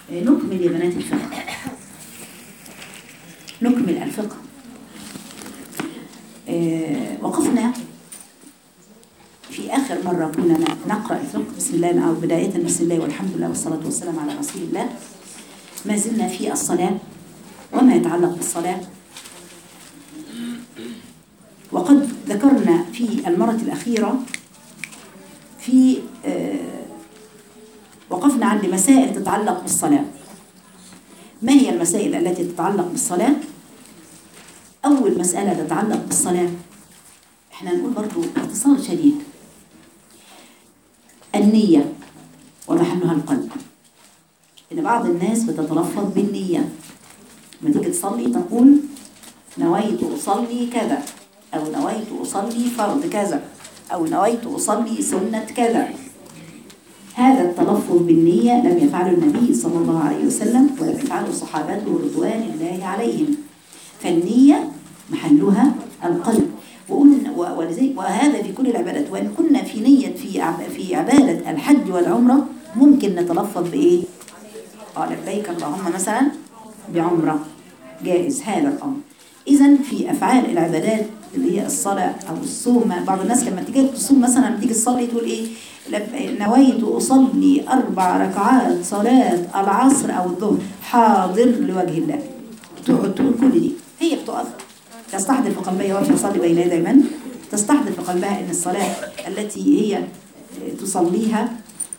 نكمل يا بنات الفقه نكمل الفقه آه، وقفنا في آخر مرة كنا نقرأ الفقه بسم الله أو بداية بسم الله والحمد لله والصلاة والسلام على رسول الله ما زلنا في الصلاة وما يتعلق بالصلاة وقد ذكرنا في المرة الأخيرة في آه، وقفنا عند مسائل تتعلق بالصلاة ما هي المسائل التي تتعلق بالصلاة؟ أول مسألة تتعلق بالصلاة احنا نقول برضو باختصار شديد النية ومحلها القلب إن بعض الناس بتتلفظ بالنية لما تيجي تصلي تقول نويت أصلي كذا أو نويت أصلي فرض كذا أو نويت أصلي سنة كذا هذا التلفظ بالنية لم يفعله النبي صلى الله عليه وسلم ولم يفعله صحابته رضوان الله عليهم فالنية محلها القلب وقلنا ولذلك وهذا في كل العبادات وإن كنا في نية في عب- في عبادة الحج والعمرة ممكن نتلفظ بإيه؟ قال لبيك اللهم مثلا بعمرة جائز هذا الأمر إذا في أفعال العبادات اللي هي الصلاة أو الصوم بعض الناس لما تيجي تصوم مثلا لما تيجي تصلي تقول إيه لب- نويت أصلي أربع ركعات صلاة العصر أو الظهر حاضر لوجه الله تقعد تقول كل دي هي بتقف تستحضر في قلبها واقفة تصلي بين يدي من تستحضر في قلبها أن الصلاة التي هي تصليها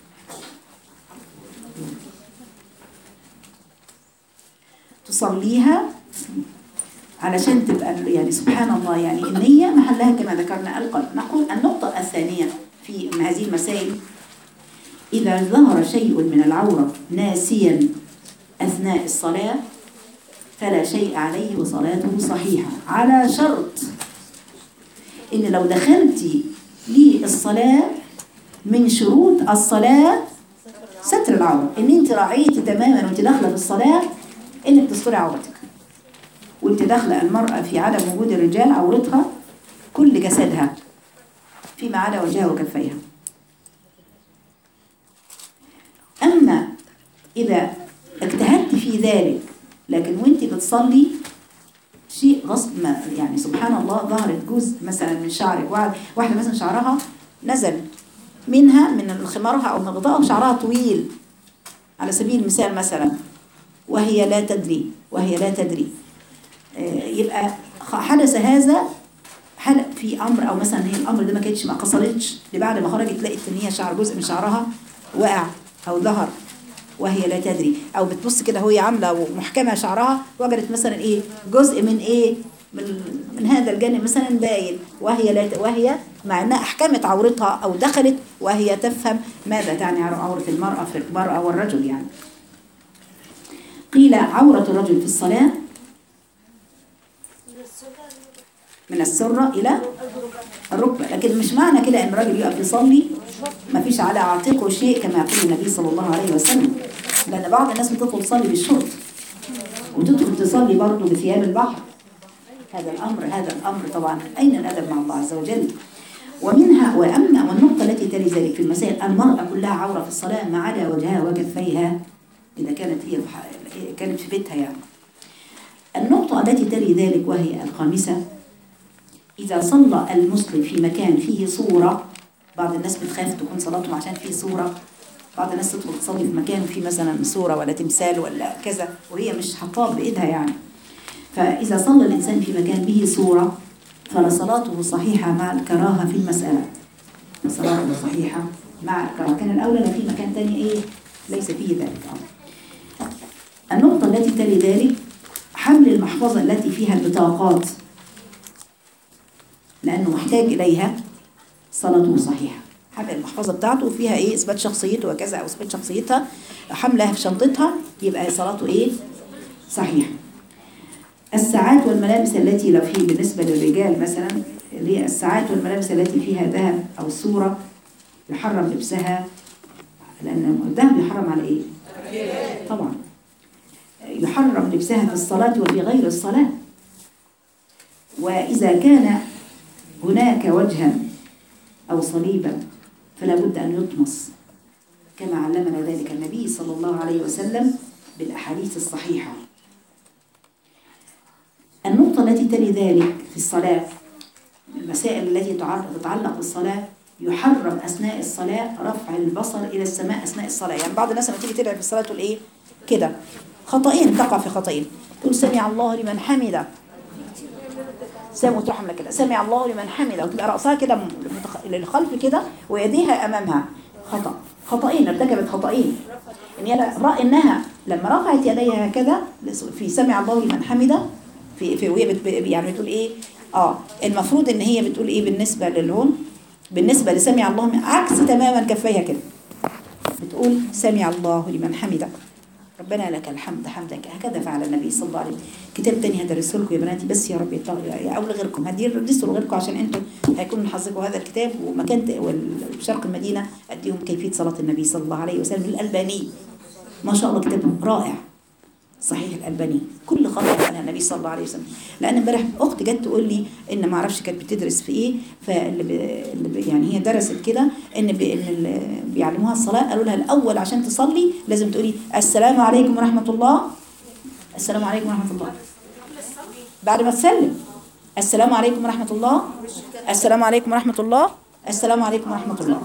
تصليها علشان تبقى يعني سبحان الله يعني النية محلها كما ذكرنا القلب نقول النقطة الثانية في هذه المسائل إذا ظهر شيء من العورة ناسيا أثناء الصلاة فلا شيء عليه وصلاته صحيحة على شرط إن لو دخلتي للصلاة من شروط الصلاة ستر العورة إن أنت راعيتي تماما وأنت داخلة في الصلاة إنك تستري عورتك وأنت داخلة المرأة في عدم وجود الرجال عورتها كل جسدها فيما عدا وجهها وكفيها أما إذا اجتهدت في ذلك لكن وانت بتصلي شيء غصب ما يعني سبحان الله ظهرت جزء مثلا من شعرك واحد- واحدة مثلا شعرها نزل منها من خمارها أو من غطائها شعرها طويل على سبيل المثال مثلا وهي لا تدري وهي لا تدري آه، يبقى خ- حدث هذا حلق في امر او مثلا هي الامر ده ما كانتش ما قصرتش لبعد ما خرجت لقيت ان هي شعر جزء من شعرها وقع او ظهر وهي لا تدري او بتبص كده وهي عامله ومحكمه شعرها وجدت مثلا ايه جزء من ايه من من هذا الجانب مثلا باين وهي لا ت- وهي مع انها احكمت عورتها او دخلت وهي تفهم ماذا تعني عوره المراه في المراه والرجل يعني قيل عوره الرجل في الصلاه من السرة إلى الركبة لكن مش معنى كده أن الراجل يقف يصلي ما فيش على عاتقه شيء كما يقول النبي صلى الله عليه وسلم لأن بعض الناس بتدخل تصلي بالشرط وتدخل تصلي برضه بثياب البحر هذا الأمر هذا الأمر طبعا أين الأدب مع الله عز وجل ومنها وأما والنقطة التي تلي ذلك في المسائل المرأة كلها عورة في الصلاة ما عدا وجهها وكفيها إذا كانت هي في ح- كانت في بيتها يعني النقطة التي تلي ذلك وهي الخامسة إذا صلى المسلم في مكان فيه صورة بعض الناس بتخاف تكون صلاتهم عشان فيه صورة بعض الناس تدخل تصلي في مكان فيه مثلا صورة ولا تمثال ولا كذا وهي مش حطاه بإيدها يعني فإذا صلى الإنسان في مكان به صورة فلصلاته صحيحة مع الكراهة في المسألة فصلاته صحيحة مع الكراهة كان الأولى لو في مكان تاني إيه ليس فيه ذلك أمر النقطة التي تلي ذلك حمل المحفظة التي فيها البطاقات لأنه محتاج إليها صلاته صحيحة حمل المحفظة بتاعته فيها إيه إثبات شخصيته وكذا أو إثبات شخصيتها حملها في شنطتها يبقى صلاته إيه صحيحة الساعات والملابس التي لو في بالنسبة للرجال مثلا اللي هي الساعات والملابس التي فيها ذهب أو صورة يحرم لبسها لأن الذهب يحرم على إيه؟ طبعا يحرم لبسها في الصلاة وفي غير الصلاة وإذا كان هناك وجها أو صليبا فلا بد أن يطمس كما علمنا ذلك النبي صلى الله عليه وسلم الأحاديث الصحيحة النقطة التي تلي ذلك في الصلاة المسائل التي تعر- تتعلق بالصلاة يحرم أثناء الصلاة رفع البصر إلى السماء أثناء الصلاة يعني بعض الناس لما تيجي تدعي في الصلاة تقول إيه كده خطأين تقع في خطأين تقول سمع الله لمن حمده سامع وتروح عامله كده سمع الله لمن حمده وتبقى رأسها كده متخ- للخلف كده ويديها أمامها خطأ خطأين ارتكبت خطأين إن هي رأى إنها لما رفعت يديها هكذا في سمع الله لمن حمده في في وهي بت يعني بتقول إيه اه المفروض إن هي بتقول إيه بالنسبة للهون بالنسبة لسمع الله من- عكس تماما كفيها كده بتقول سمع الله لمن حمده ربنا لك الحمد حمدك هكذا فعل النبي صلى الله عليه وسلم كتاب تاني هدرسه لكم يا بناتي بس يا رب يطلع يا او لغيركم هدرسه لغيركم عشان انتم هيكون من حظكم هذا الكتاب ومكان ت- وشرق المدينه اديهم كيفيه صلاه النبي صلى الله عليه وسلم الالباني ما شاء الله كتاب رائع صحيح الألباني كل خطأ قالها النبي صلى الله عليه وسلم لأن امبارح أختي جت تقول لي إن ما أعرفش كانت بتدرس في إيه فاللي ب... اللي ب... يعني هي درست كده إن ب... إن اللي بيعلموها الصلاة قالوا لها الأول عشان تصلي لازم تقولي السلام عليكم ورحمة الله السلام عليكم ورحمة الله بعد ما تسلم السلام عليكم ورحمة الله السلام عليكم ورحمة الله السلام عليكم ورحمة الله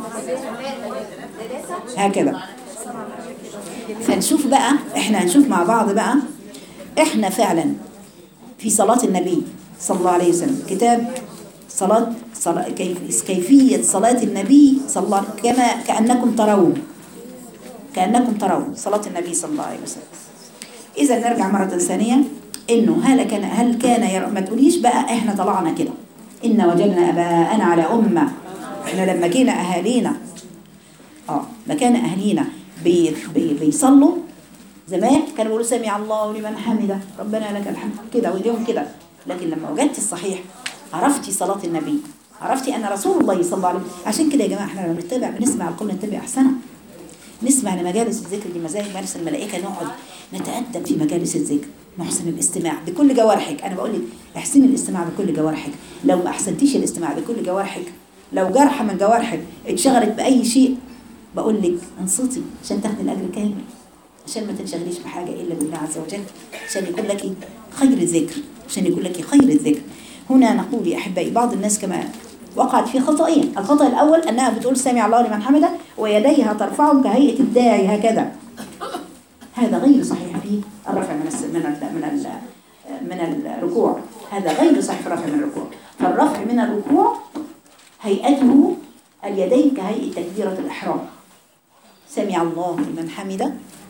هكذا فنشوف بقى احنا هنشوف مع بعض بقى احنا فعلا في صلاة النبي صلى الله عليه وسلم كتاب صلاة, صلاة كيف كيفية صلاة النبي صلى الله عليه كما كأنكم ترون كأنكم ترون صلاة النبي صلى الله عليه وسلم إذا نرجع مرة ثانية إنه هل كان هل كان ير... ما تقوليش بقى إحنا طلعنا كده إن وجدنا أباءنا على أمة إحنا لما جينا أهالينا اه ما كان أهالينا بي بي بيصلوا زمان كانوا بيقولوا سمع الله لمن حمده ربنا لك الحمد كده وايديهم كده لكن لما وجدت الصحيح عرفتي صلاة النبي عرفتي أن رسول الله صلى الله عليه وسلم عشان كده يا جماعة احنا لما بنتابع بنسمع القول نتبع أحسنه نسمع لمجالس الذكر دي مزاج مجالس الملائكة نقعد نتأدب في مجالس الذكر نحسن الاستماع بكل جوارحك أنا بقول لك احسني الاستماع بكل جوارحك لو ما أحسنتيش الاستماع بكل جوارحك لو جرح من جوارحك اتشغلت بأي شيء بقول لك انصتي عشان تاخدي الأجر كامل عشان ما تنشغليش بحاجة إلا بالله عز وجل عشان يكون لك خير الذكر عشان يكون لك خير الذكر هنا نقول يا أحبائي بعض الناس كما وقعت في خطأين الخطأ الأول أنها بتقول سمع الله لمن حمده ويديها ترفعهم كهيئة الداعي هكذا هذا غير صحيح في الرفع من الس... من ال... من ال... من الركوع هذا غير صحيح في الرفع من الركوع فالرفع من الركوع هيئته اليدين كهيئة تكبيرة الإحرام سمع الله لمن حمده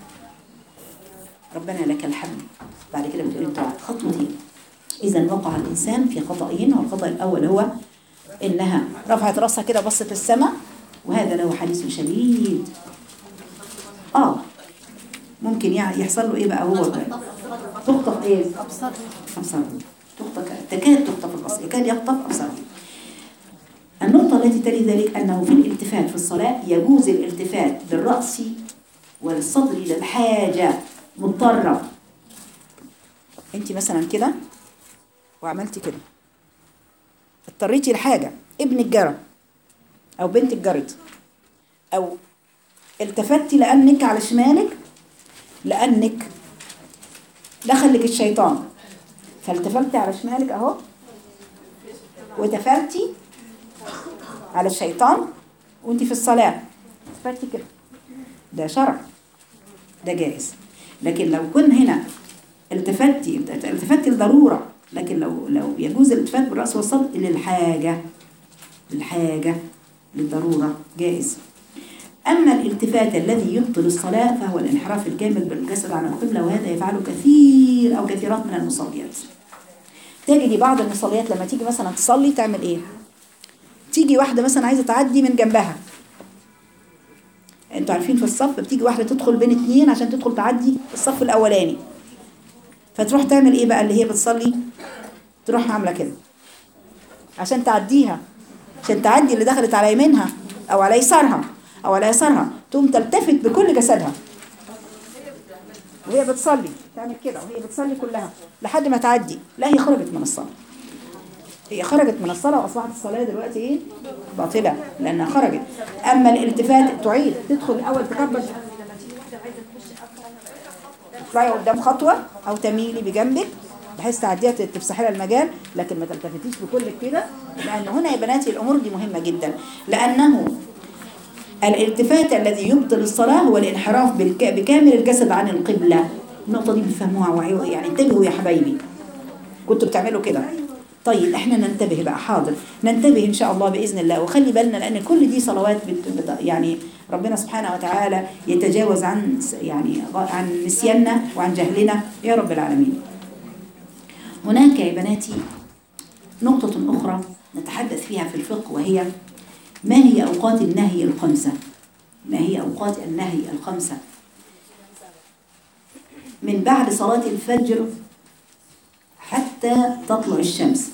ربنا لك الحمد بعد كده بتقول انت خطوتين اذا وقع الانسان في خطأين والخطأ الاول هو انها رفعت راسها كده بصت السماء وهذا له حديث شديد اه ممكن يعني يحصل له ايه بقى هو بقى تخطف ايه ابصار تخطف تكاد تخطف البصر يكاد يخطف ابصاره النقطة التي تلي ذلك أنه في الالتفات في الصلاة يجوز الالتفات بالرأس والصدر للحاجة مضطرة انت مثلا كده وعملتي كده اضطريتي لحاجة ابنك جرى او بنتك جرت او التفتي لانك على شمالك لانك دخلك الشيطان فالتفتي على شمالك اهو وتفلتي على الشيطان وانت في الصلاة تفتي كده ده شرع ده جائز لكن لو كن هنا التفتي التفتي لضرورة لكن لو لو يجوز الالتفات بالرأس والصدر للحاجة للحاجة للضرورة جائز أما الالتفات الذي يبطل الصلاة فهو الانحراف الكامل بالجسد عن القبلة وهذا يفعله كثير أو كثيرات من المصليات تجدي بعض المصليات لما تيجي مثلا تصلي تعمل إيه تيجي واحدة مثلا عايزة تعدي من جنبها انتوا عارفين في الصف بتيجي واحدة تدخل بين اتنين عشان تدخل تعدي الصف الأولاني فتروح تعمل ايه بقى اللي هي بتصلي تروح عاملة كده عشان تعديها عشان تعدي اللي دخلت على يمينها أو على يسارها أو على يسارها تقوم تلتفت بكل جسدها وهي بتصلي تعمل كده وهي بتصلي كلها لحد ما تعدي لا هي خرجت من الصلاة هي خرجت من الصلاة وأصبحت الصلاة دلوقتي إيه؟ باطلة لأنها خرجت أما الالتفات تعيد تدخل الأول تكبر تطلعي قدام خطوه او تميلي بجنبك بحيث تعديها تفسحي لها المجال لكن ما تلتفتيش بكلك كده لان هنا يا بناتي الامور دي مهمه جدا لانه الالتفات الذي يبطل الصلاة هو الانحراف بالك... بكامل الجسد عن القبلة النقطة دي بتفهموها وعيوا يعني انتبهوا يا حبايبي كنتوا بتعملوا كده طيب احنا ننتبه بقى حاضر ننتبه ان شاء الله باذن الله وخلي بالنا لان كل دي صلوات بت... بت... يعني ربنا سبحانه وتعالى يتجاوز عن س- يعني غ- عن نسياننا وعن جهلنا يا رب العالمين هناك يا بناتي نقطة أخرى نتحدث فيها في الفقه وهي ما هي أوقات النهي الخمسة ما هي أوقات النهي الخمسة من بعد صلاة الفجر حتى تطلع الشمس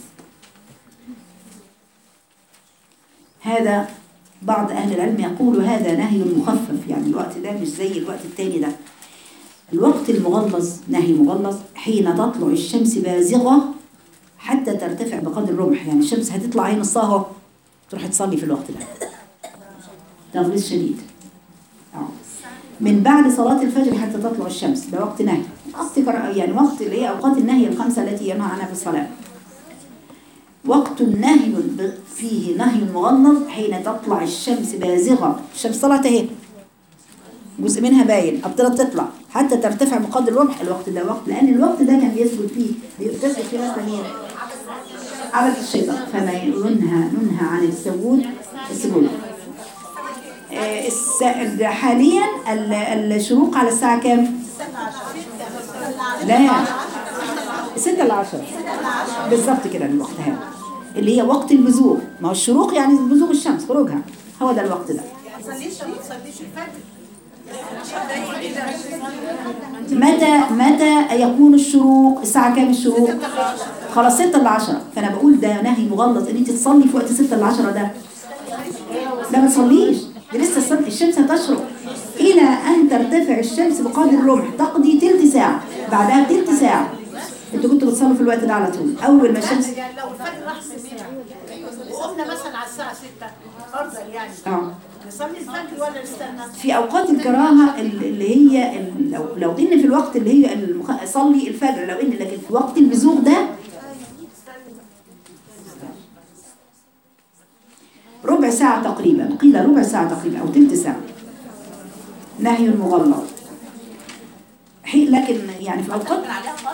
هذا بعض أهل العلم يقول هذا نهي مخفف يعني الوقت ده مش زي الوقت التاني ده الوقت المغلظ نهي مغلظ حين تطلع الشمس بازغة حتى ترتفع بقدر الرمح يعني الشمس هتطلع عين نصها اهو تروح تصلي في الوقت ده تغليظ شديد آه. من بعد صلاة الفجر حتى تطلع الشمس ده وقت نهي وقت كر- يعني وقت اللي هي أوقات النهي الخمسة التي ينهى عنها في الصلاة وقت النهي ب- فيه نهي مغلظ حين تطلع الشمس بازغة الشمس طلعت اهي جزء منها باين أبطلت تطلع حتى ترتفع بقدر الرمح الوقت ده وقت لأن الوقت ده كان بيثبت فيه بيثبت فيه مثلا مين؟ عبد الشيطان فما ينهى ننهى عن السجود السجود آه، الس- حاليا ال- الشروق على الساعة كام؟ لا ستة لعشرة بالظبط كده الوقت هذا اللي هي وقت البزوغ ما هو الشروق يعني بزوغ الشمس خروجها هو ده الوقت ده متى متى يكون الشروق الساعة كام الشروق خلاص 6 ل 10 فانا بقول ده نهي مغلظ ان انت تصلي في وقت 6 ل 10 ده لا ما تصليش دي لسه الصبح الشمس هتشرق الى ان ترتفع الشمس بقدر الرمح تقضي تلت ساعة بعدها تلت ساعة انتوا كنتوا بتصلوا في الوقت ده على طول اول ما الشمس يعني لو الفجر راح مننا وقمنا مثلا على الساعة 6 فرضا يعني اه نصلي الفجر ولا نستنى؟ في اوقات الكراهه اللي هي ال- لو لو ان في الوقت اللي هي المخ... صلي الفجر لو ان لكن في وقت البزوغ ده ربع ساعة تقريبا قيل ربع ساعة تقريبا أو تلت ساعة نهي مغلظ حي- لكن يعني في أوقات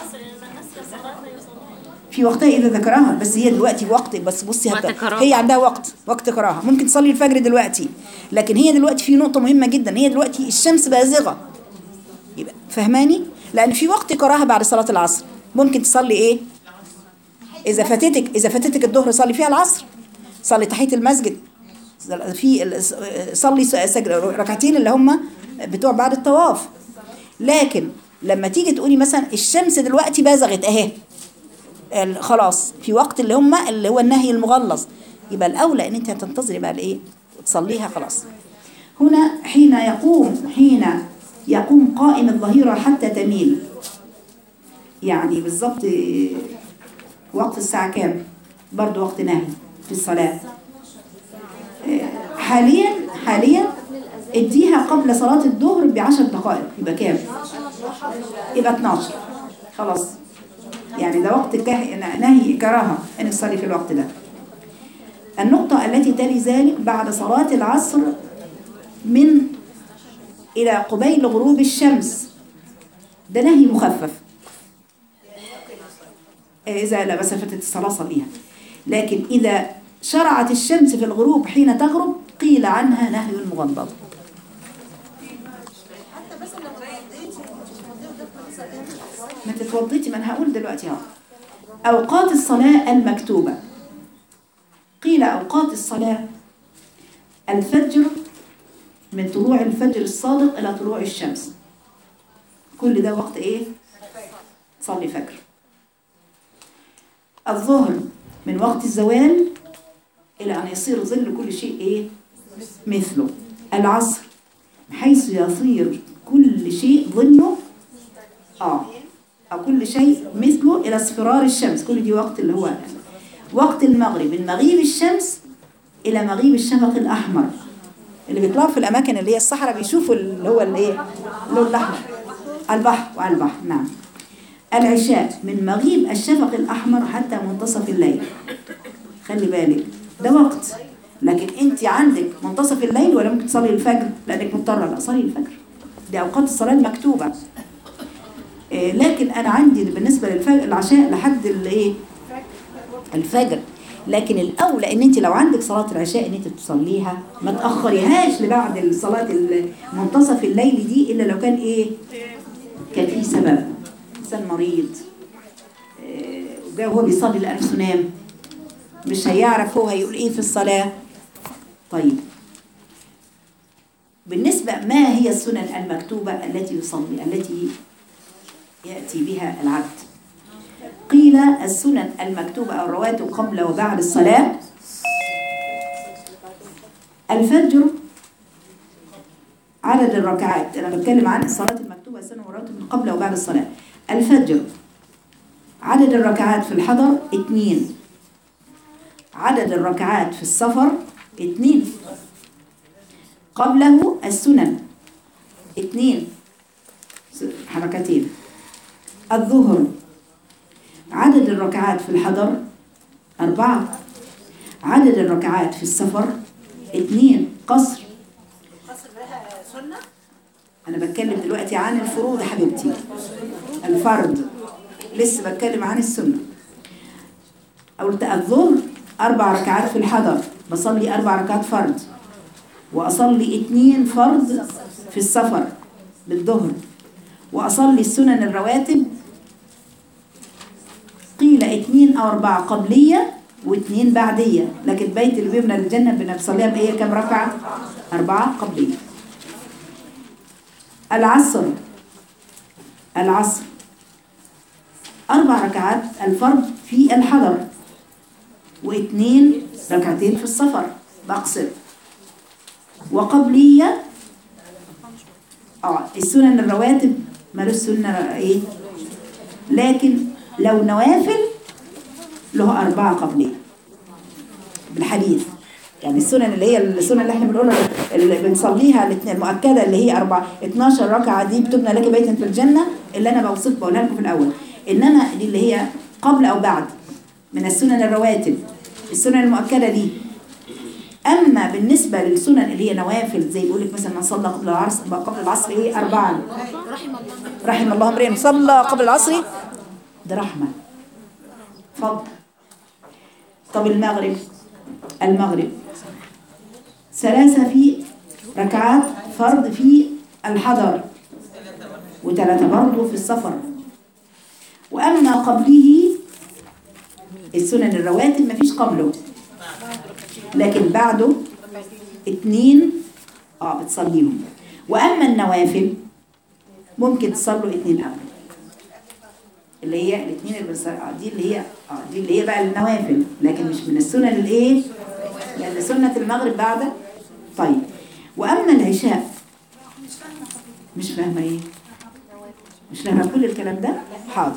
في وقتها إذا ذكرها بس هي دلوقتي وقت بس بصي وقت هت... كراهة. هي عندها وقت وقت كراهة ممكن تصلي الفجر دلوقتي لكن هي دلوقتي في نقطة مهمة جدا هي دلوقتي الشمس بازغة يبقى فهماني لأن في وقت كراهة بعد صلاة العصر ممكن تصلي إيه إذا فاتتك إذا فاتتك الظهر صلي فيها العصر صلي تحية المسجد في ال- صلي س- سجد ركعتين اللي هم بتوع بعد الطواف لكن لما تيجي تقولي مثلا الشمس دلوقتي بازغت اهي ال- خلاص في وقت اللي هم اللي هو النهي المغلظ يبقى الاولى ان انت هتنتظري بقى الايه وتصليها خلاص هنا حين يقوم حين يقوم قائم الظهيرة حتى تميل يعني بالظبط وقت الساعة كام برضو وقت نهي في الصلاة حاليا حاليا اديها قبل صلاة الظهر بعشر دقائق يبقى كام يبقى 12 خلاص يعني ده وقت كه... نهي كراهة ان تصلي في الوقت ده النقطة التي تلي ذلك بعد صلاة العصر من إلى قبيل غروب الشمس ده نهي مخفف إذا لا بس فاتت الصلاة صليها لكن إذا شرعت الشمس في الغروب حين تغرب قيل عنها نهي المغلظ ما تتوضيتي ما انا هقول دلوقتي اهو اوقات الصلاه المكتوبه قيل اوقات الصلاه الفجر من طلوع الفجر الصادق الى طلوع الشمس كل ده وقت ايه صلي فجر الظهر من وقت الزوال الى ان يصير ظل كل شيء ايه مثله العصر حيث يصير كل شيء ظله اه أو كل شيء مثله إلى اصفرار الشمس كل دي وقت اللي هو وقت المغرب من مغيب الشمس إلى مغيب الشفق الأحمر اللي بيطلعوا في الأماكن اللي هي الصحراء بيشوفوا اللي هو الإيه اللون الأحمر البحر وعلى البحر نعم العشاء من مغيب الشفق الأحمر حتى منتصف الليل خلي بالك ده وقت لكن انت عندك منتصف الليل ولا ممكن تصلي الفجر لانك مضطره لا صلي الفجر دي اوقات الصلاه المكتوبه إيه لكن انا عندي بالنسبه للفجر العشاء لحد الايه الفجر لكن الاولى ان انت لو عندك صلاه العشاء ان انت تصليها ما تاخريهاش لبعد صلاه منتصف الليل دي الا لو كان ايه كان في سبب انسان مريض إيه وجاء وهو بيصلي لقى نفسه نام مش هيعرف هو هيقول ايه في الصلاة طيب بالنسبة ما هي السنن المكتوبة التي يصلي التي يأتي بها العبد قيل السنن المكتوبة أو الرواتب قبل وبعد الصلاة الفجر عدد الركعات أنا بتكلم عن الصلاة المكتوبة السنن والرواتب من قبل وبعد الصلاة الفجر عدد الركعات في الحضر اثنين عدد الركعات في السفر اثنين قبله السنن اثنين حركتين الظهر عدد الركعات في الحضر أربعة عدد الركعات في السفر اثنين قصر قصر لها سنة أنا بتكلم دلوقتي عن الفروض يا حبيبتي الفرض لسه بتكلم عن السنة قلت الظهر أربع ركعات في الحضر بصلي أربع ركعات فرض وأصلي اتنين فرض في السفر بالظهر وأصلي السنن الرواتب قيل اتنين أو أربعة قبلية واتنين بعدية لكن بيت اللي بيبنى الجنة بنصليها بإيه كم ركعة؟ أربعة قبلية العصر العصر أربع ركعات الفرض في الحضر واثنين ركعتين في السفر بقصر وقبلية اه السنن الرواتب مالوش سنة ايه لكن لو نوافل له أربعة قبلية بالحديث يعني السنن اللي هي السنن اللي احنا بنقولها اللي بنصليها الاثنين المؤكده اللي هي أربعة 12 ركعه دي بتبنى لك بيتا في الجنه اللي انا بوصف بقولها لكم في الاول انما دي اللي هي قبل او بعد من السنن الرواتب السنن المؤكده دي اما بالنسبه للسنن اللي هي نوافل زي بيقول لك مثلا من صلى قبل العصر قبل العصر ايه اربعا رحم الله امرئ صلى قبل العصر ده رحمه فضل طب المغرب المغرب ثلاثة في ركعات فرض في الحضر وثلاثة برضه في السفر وأما قبله السنن الرواتب مفيش قبله لكن بعده اتنين اه بتصليهم وأما النوافل ممكن تصلوا اتنين قبله اللي هي الاثنين اللي بنصلي آه دي اللي هي اه دي اللي هي بقى النوافل لكن مش من السنن الايه لان سنه المغرب بعد طيب واما العشاء مش فاهمه ايه مش فاهمه كل الكلام ده حاضر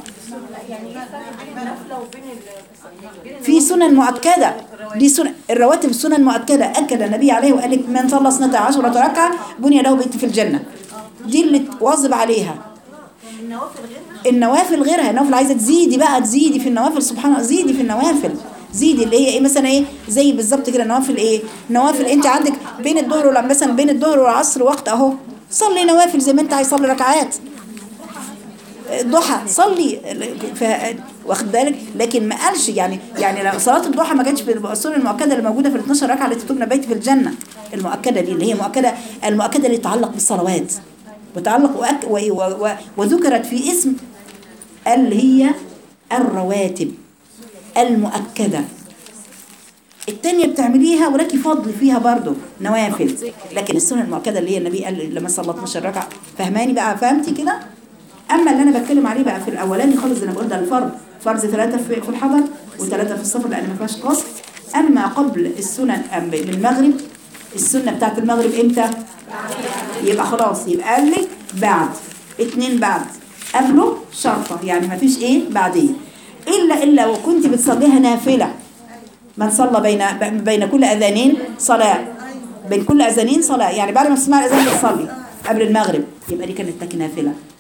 في سنن مؤكده دي سنن الرواتب السنن مؤكده اكد النبي عليه وقال لك من صلى 12 ركعه بني له بيت في الجنه دي اللي واظب عليها النوافل غيرها النوافل عايزه تزيدي بقى تزيدي في النوافل سبحان الله زيدي في النوافل زيدي اللي هي ايه مثلا ايه زي بالظبط كده النوافل ايه نوافل انت عندك بين الظهر ولا مثلا بين الظهر والعصر وقت اهو صلي نوافل زي ما انت عايز صلي ركعات الضحى صلي ف... واخد بالك لكن ما قالش يعني يعني لو صلاه الضحى ما كانتش في السنن المؤكده اللي موجوده في ال 12 ركعه التي تبنى بيت في الجنه المؤكده دي اللي هي مؤكده المؤكده اللي تتعلق بالصلوات وتعلق وأك و و و وذكرت في اسم اللي هي الرواتب المؤكدة التانية بتعمليها ولكن فضل فيها برضو نوافل لكن السنة المؤكدة اللي هي النبي قال لما صلى 12 ركعة فهماني بقى فهمتي كده أما اللي أنا بتكلم عليه بقى في الأولاني خالص اللي أنا بقول ده الفرض فرض ثلاثة في الحضر وثلاثة في السفر لأن ما فيهاش قصر أما قبل السنن من المغرب السنة بتاعت المغرب إمتى؟ يبقى خلاص يبقى قال لك بعد اتنين بعد قبله شرطة يعني ما فيش ايه بعديه إلا إلا وكنت بتصليها نافلة من صلى بين بين كل أذانين صلاة بين كل أذانين صلاة يعني بعد ما تسمع الأذان بتصلي قبل المغرب يبقى دي كانت لك نافلة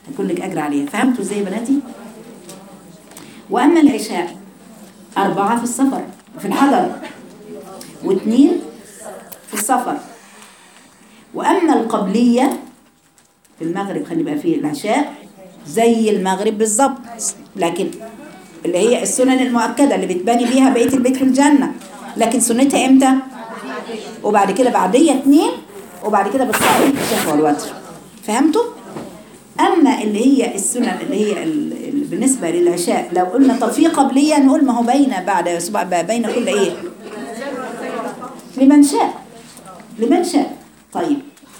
هيكون لك أجر عليها فهمتوا ازاي يا بناتي وأما العشاء أربعة في السفر في الحضر واثنين في السفر وأما القبلية في المغرب خلي بقى فيه العشاء زي المغرب بالظبط لكن اللي هي السنن المؤكدة اللي بتبني بيها بقية البيت في الجنة لكن سنتها امتى؟ وبعد كده بعدية اتنين وبعد كده بتصلي الشفع والوتر فهمتوا؟ أما اللي هي السنن اللي هي ال- ال- بالنسبة للعشاء لو قلنا طب في قبلية نقول ما هو بين بعد بين كل إيه؟ لمن شاء لمن شاء طيب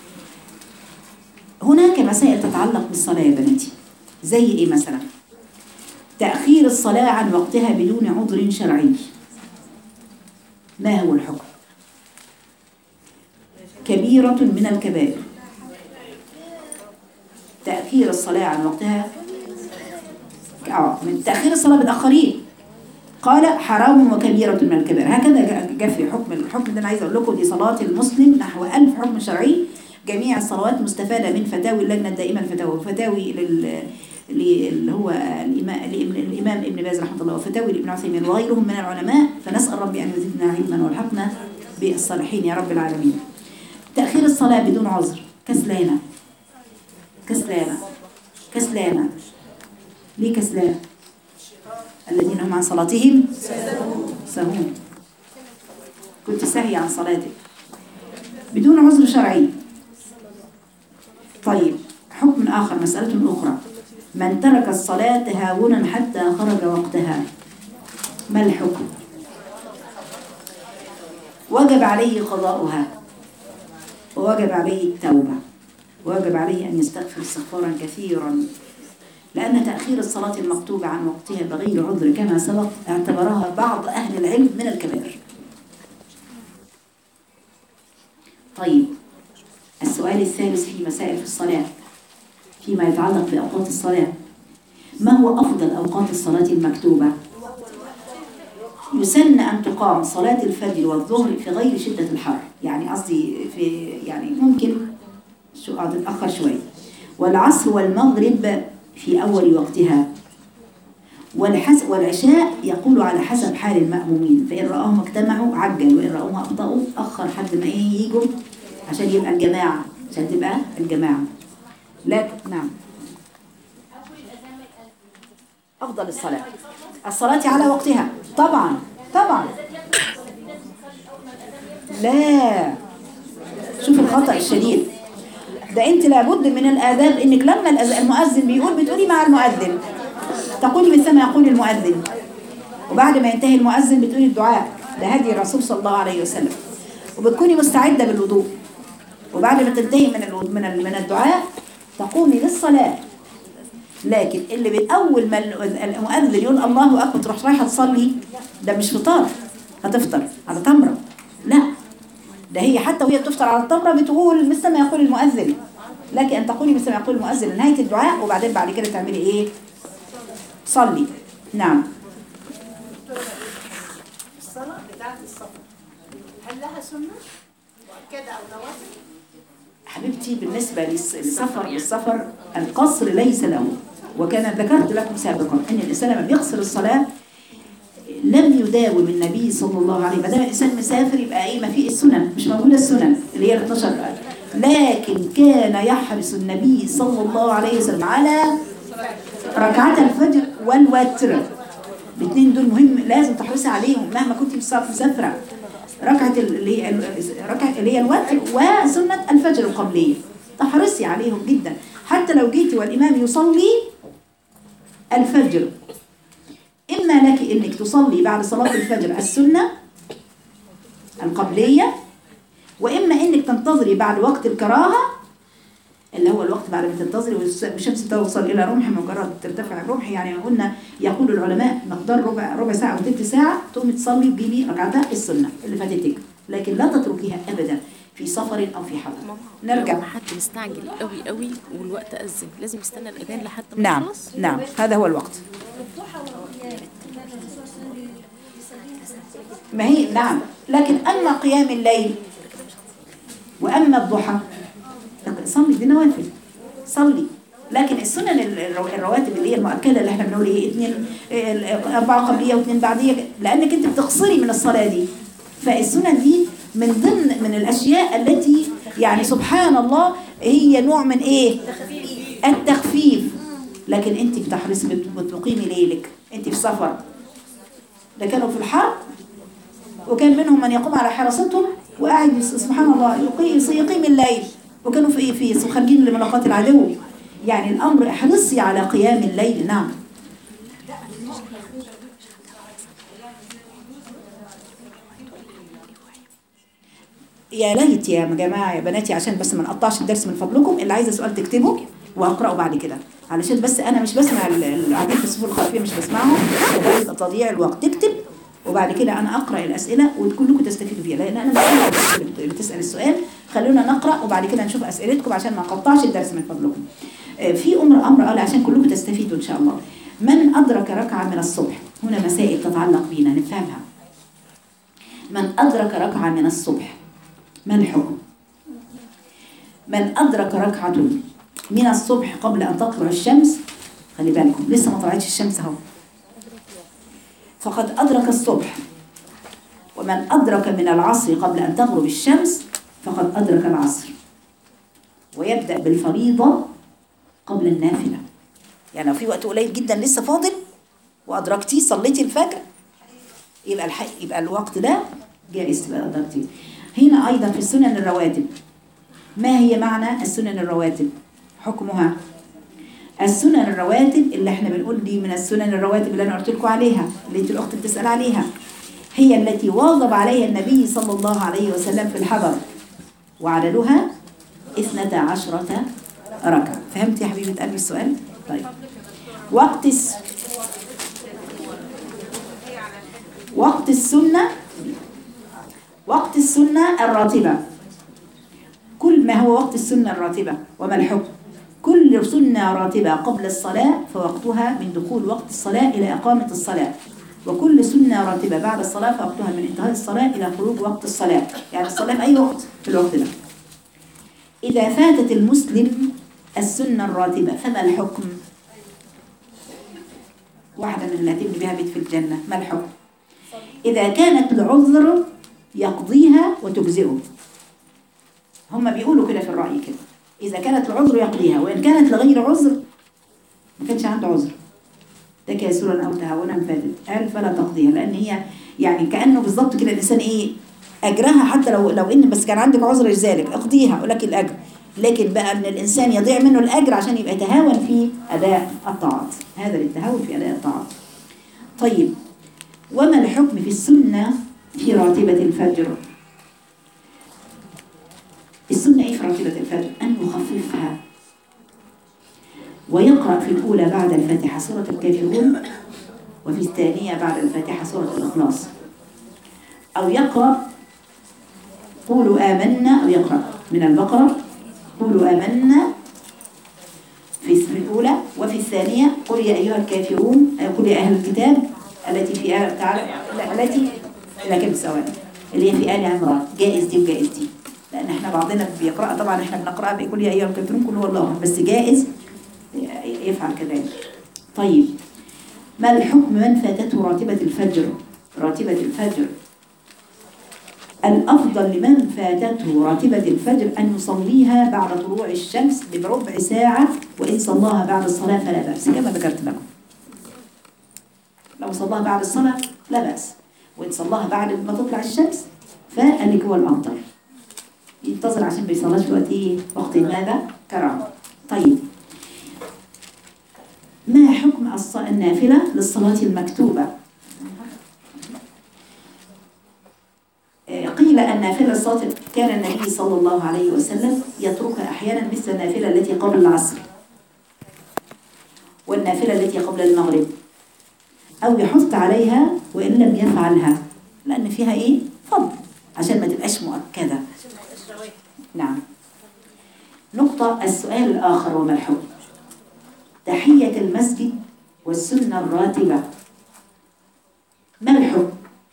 هناك مسائل تتعلق بالصلاة يا بناتي زي إيه مثلا؟ تأخير الصلاة عن وقتها بدون عذر شرعي ما هو الحكم؟ كبيرة من الكبائر تأخير الصلاة عن وقتها آه، من تأخير الصلاة بالآخرين قال حرام وكبيرة من الكبائر هكذا جاء- جاء في حكم الحكم ده أنا عايز أقول لكم دي صلاة المسلم نحو ألف حكم شرعي جميع الصلوات مستفادة من فتاوي اللجنة الدائمة الفتاوى وفتاوي لل ل- اللي هو الإمام, الإمام ابن باز رحمه الله وفتاوي لابن عثيمين وغيرهم من العلماء فنسأل ربي أن يزيدنا علما والحقنا بالصالحين يا رب العالمين تأخير الصلاة بدون عذر كسلانة كسلانة كسلانة ليه كسلانة الذين هم عن صلاتهم سهون كنت ساهية عن صلاتك بدون عذر شرعي طيب حكم آخر مسألة أخرى من ترك الصلاة تهاونا حتى خرج وقتها ما الحكم وجب عليه قضاؤها ووجب عليه التوبة ووجب عليه أن يستغفر استغفارا كثيرا لأن تأخير الصلاة المكتوبة عن وقتها بغير عذر كما سبق اعتبرها بعض أهل العلم من الكبائر طيب السؤال الثالث في مسائل في الصلاة فيما يتعلق بأوقات الصلاة ما هو أفضل أوقات الصلاة المكتوبة يسن أن تقام صلاة الفجر والظهر في غير شدة الحر يعني قصدي في يعني ممكن شو آه، تتأخر شوي والعصر والمغرب في أول وقتها والحس والعشاء يقول على حسب حال المأمومين فإن رآهم اجتمعوا عجل وإن رآهم أبطأوا أخر حد ما إيه يجوا عشان يبقى الجماعة عشان تبقى الجماعة لكن نعم أفضل الصلاة الصلاة على وقتها طبعا طبعا لا شوف الخطأ الشديد ده انت لابد من الآداب انك لما الأز- المؤذن بيقول بتقولي مع المؤذن تقولي مثل ما يقول المؤذن وبعد ما ينتهي المؤذن بتقولي الدعاء ده هدي الرسول صلى الله عليه وسلم وبتكوني مستعدة بالوضوء وبعد ما تنتهي من الو- من ال- من الدعاء تقومي للصلاة لكن اللي من اول ما ال- المؤذن يقول الله اكبر تروح رايحه تصلي ده مش فطار هتفطر على تمره لا ده هي حتى وهي بتفطر على التمره بتقول مثل ما يقول المؤذن لكن ان تقولي مثل ما يقول المؤذن لنهايه الدعاء وبعدين بعد كده تعملي ايه صلي نعم الصلاة بتاعت السفر هل لها سنة؟ مؤكدة أو نوافل؟ حبيبتي بالنسبة للس- للسفر للسفر القصر ليس له وكان ذكرت لكم سابقا أن الإنسان لما بيقصر الصلاة لم يداوم النبي صلى الله عليه وسلم ما دام الإنسان مسافر يبقى إيه ما في السنن مش موجودة السنن اللي هي ال 12 لكن كان يحرص النبي صلى الله عليه وسلم على ركعات الفجر والوتر الاثنين دول مهم لازم تحرصي عليهم مهما كنت مسا- مسافره ركعه ال- اللي هي ركعه اللي هي الوتر وسنه الفجر القبليه تحرصي عليهم جدا حتى لو جيتي والامام يصلي الفجر اما لك انك تصلي بعد صلاه الفجر السنه القبليه واما انك تنتظري بعد وقت الكراهه اللي هو الوقت بعد ما تنتظري والشمس توصل الى رمح مجرد ترتفع الرمح يعني قلنا يقول العلماء مقدار ربع ربع ساعه او ثلث ساعه تقومي تصلي وتجيبي ركعتها السنه اللي فاتتك لكن لا تتركيها ابدا في سفر او في حضر نرجع لما حد مستعجل قوي قوي والوقت أذن لازم يستنى الأذان لحد ما نعم يخلص نعم هذا هو الوقت ما هي نعم لكن أما قيام الليل وأما الضحى لكن صلي دي نوافل صلي لكن السنن ال- الرو- الرواتب اللي هي المؤكده اللي احنا بنقول ايه اثنين إيه، اربعه قبليه واثنين بعديه لانك انت بتقصري من الصلاه دي فالسنن دي من ضمن من الاشياء التي يعني سبحان الله هي نوع من ايه التخفيف لكن انت بتحرصي بت- بتقيمي ليلك انت في سفر ده كانوا في الحرب وكان منهم من يقوم على حراستهم وقاعد يس- سبحان الله يقي- يقيم الليل وكانوا في في خارجين لملاقات العدو يعني الامر احرصي على قيام الليل نعم يا ليت يا جماعه يا بناتي عشان بس ما نقطعش الدرس من فضلكم اللي عايزه سؤال تكتبه وهقراه بعد كده علشان بس انا مش بسمع ال- اللي قاعدين في الصفوف الخلفيه مش بسمعهم وبعد تضييع الوقت تكتب وبعد كده انا اقرا الاسئله وكلكم تستفيدوا فيها لان انا بسال الناس اللي بت- اللي بتسال السؤال خلونا نقرا وبعد كده نشوف اسئلتكم عشان ما نقطعش الدرس من فضلكم آه، في امر امر قال عشان كلكم تستفيدوا ان شاء الله من ادرك ركعه من الصبح هنا مسائل تتعلق بينا نفهمها من ادرك ركعه من الصبح ما الحكم من أدرك ركعة من الصبح قبل أن تطلع الشمس خلي بالكم لسه ما طلعتش الشمس اهو فقد أدرك الصبح ومن أدرك من العصر قبل أن تغرب الشمس فقد أدرك العصر ويبدأ بالفريضة قبل النافلة يعني لو في وقت قليل جدا لسه فاضل وأدركتيه صليتي الفجر يبقى الحق يبقى الوقت ده جائز تبقى أدركتيه هنا أيضا في السنن الرواتب ما هي معنى السنن الرواتب حكمها السنن الرواتب اللي احنا بنقول دي من السنن الرواتب اللي انا قلت لكم عليها اللي انت الاخت بتسال عليها هي التي واظب عليها النبي صلى الله عليه وسلم في الحضر وعددها اثنتا عشرة ركعة فهمت يا حبيبة قلبي السؤال؟ طيب وقت الس... وقت السنة وقت السنة الراتبة كل ما هو وقت السنة الراتبة وما الحكم كل سنة راتبة قبل الصلاة فوقتها من دخول وقت الصلاة إلى إقامة الصلاة وكل سنة راتبة بعد الصلاة فوقتها من انتهاء الصلاة إلى خروج وقت الصلاة يعني الصلاة في أي وقت في الوقت ده إذا فاتت المسلم السنة الراتبة فما الحكم واحدة من اللي هتبني بها بيت في الجنة ما الحكم إذا كانت العذر يقضيها وتجزئه هم بيقولوا كده في الرأي كده إذا كانت العذر يقضيها وإن كانت لغير عذر ما كانش عنده عذر تكاسلا أو تهاونا فاتت قال فلا تقضيها لأن هي يعني كأنه بالظبط كده الإنسان إيه أجرها حتى لو لو إن بس كان عندك عذر لذلك اقضيها ولك الأجر لكن بقى إن الإنسان يضيع منه الأجر عشان يبقى يتهاون في أداء الطاعات هذا للتهاون في أداء الطاعات طيب وما الحكم في السنة في راتبة الفجر السنة إيه في راتبة الفجر أن يخففها ويقرأ في الأولى بعد الفاتحة سورة الكافرون وفي الثانية بعد الفاتحة سورة الإخلاص أو يقرأ قولوا آمنا أو يقرأ من البقرة قولوا آمنا في الأولى وفي الثانية قل يا أيها الكافرون آه، قل يا أهل الكتاب التي في آل تعالى لا، التي لا كم ثواني اللي هي في آل عمران جائز دي وجائز دي لأن احنا بعضنا بيقرأ طبعا احنا بنقرأها بيقول يا أيها الكافرون قل هو الله أحد، بس جائز يفعل كذلك طيب ما الحكم من فاتته راتبة الفجر راتبة الفجر الأفضل لمن فاتته راتبة الفجر أن يصليها بعد طلوع الشمس بربع ساعة وإن صلاها بعد الصلاة فلا بأس كما ذكرت لكم لو صلاها بعد الصلاة لا بأس وإن صلاها بعد ما تطلع الشمس فقال لك هو الأفضل ينتظر عشان بيصلاش في وقت إيه؟ وقت ماذا؟ كرامة طيب ما حكم الص- النافلة للصلاة المكتوبة آه، قيل أن نافلة الصلاة كان النبي صلى الله عليه وسلم يتركها أحيانا مثل النافلة التي قبل العصر والنافلة التي قبل المغرب أو يحث عليها وإن لم يفعلها لأن فيها إيه؟ فضل عشان ما تبقاش مؤكدة نعم نقطة السؤال الآخر وما الحكم تحية المسجد والسنة الراتبة ما الحكم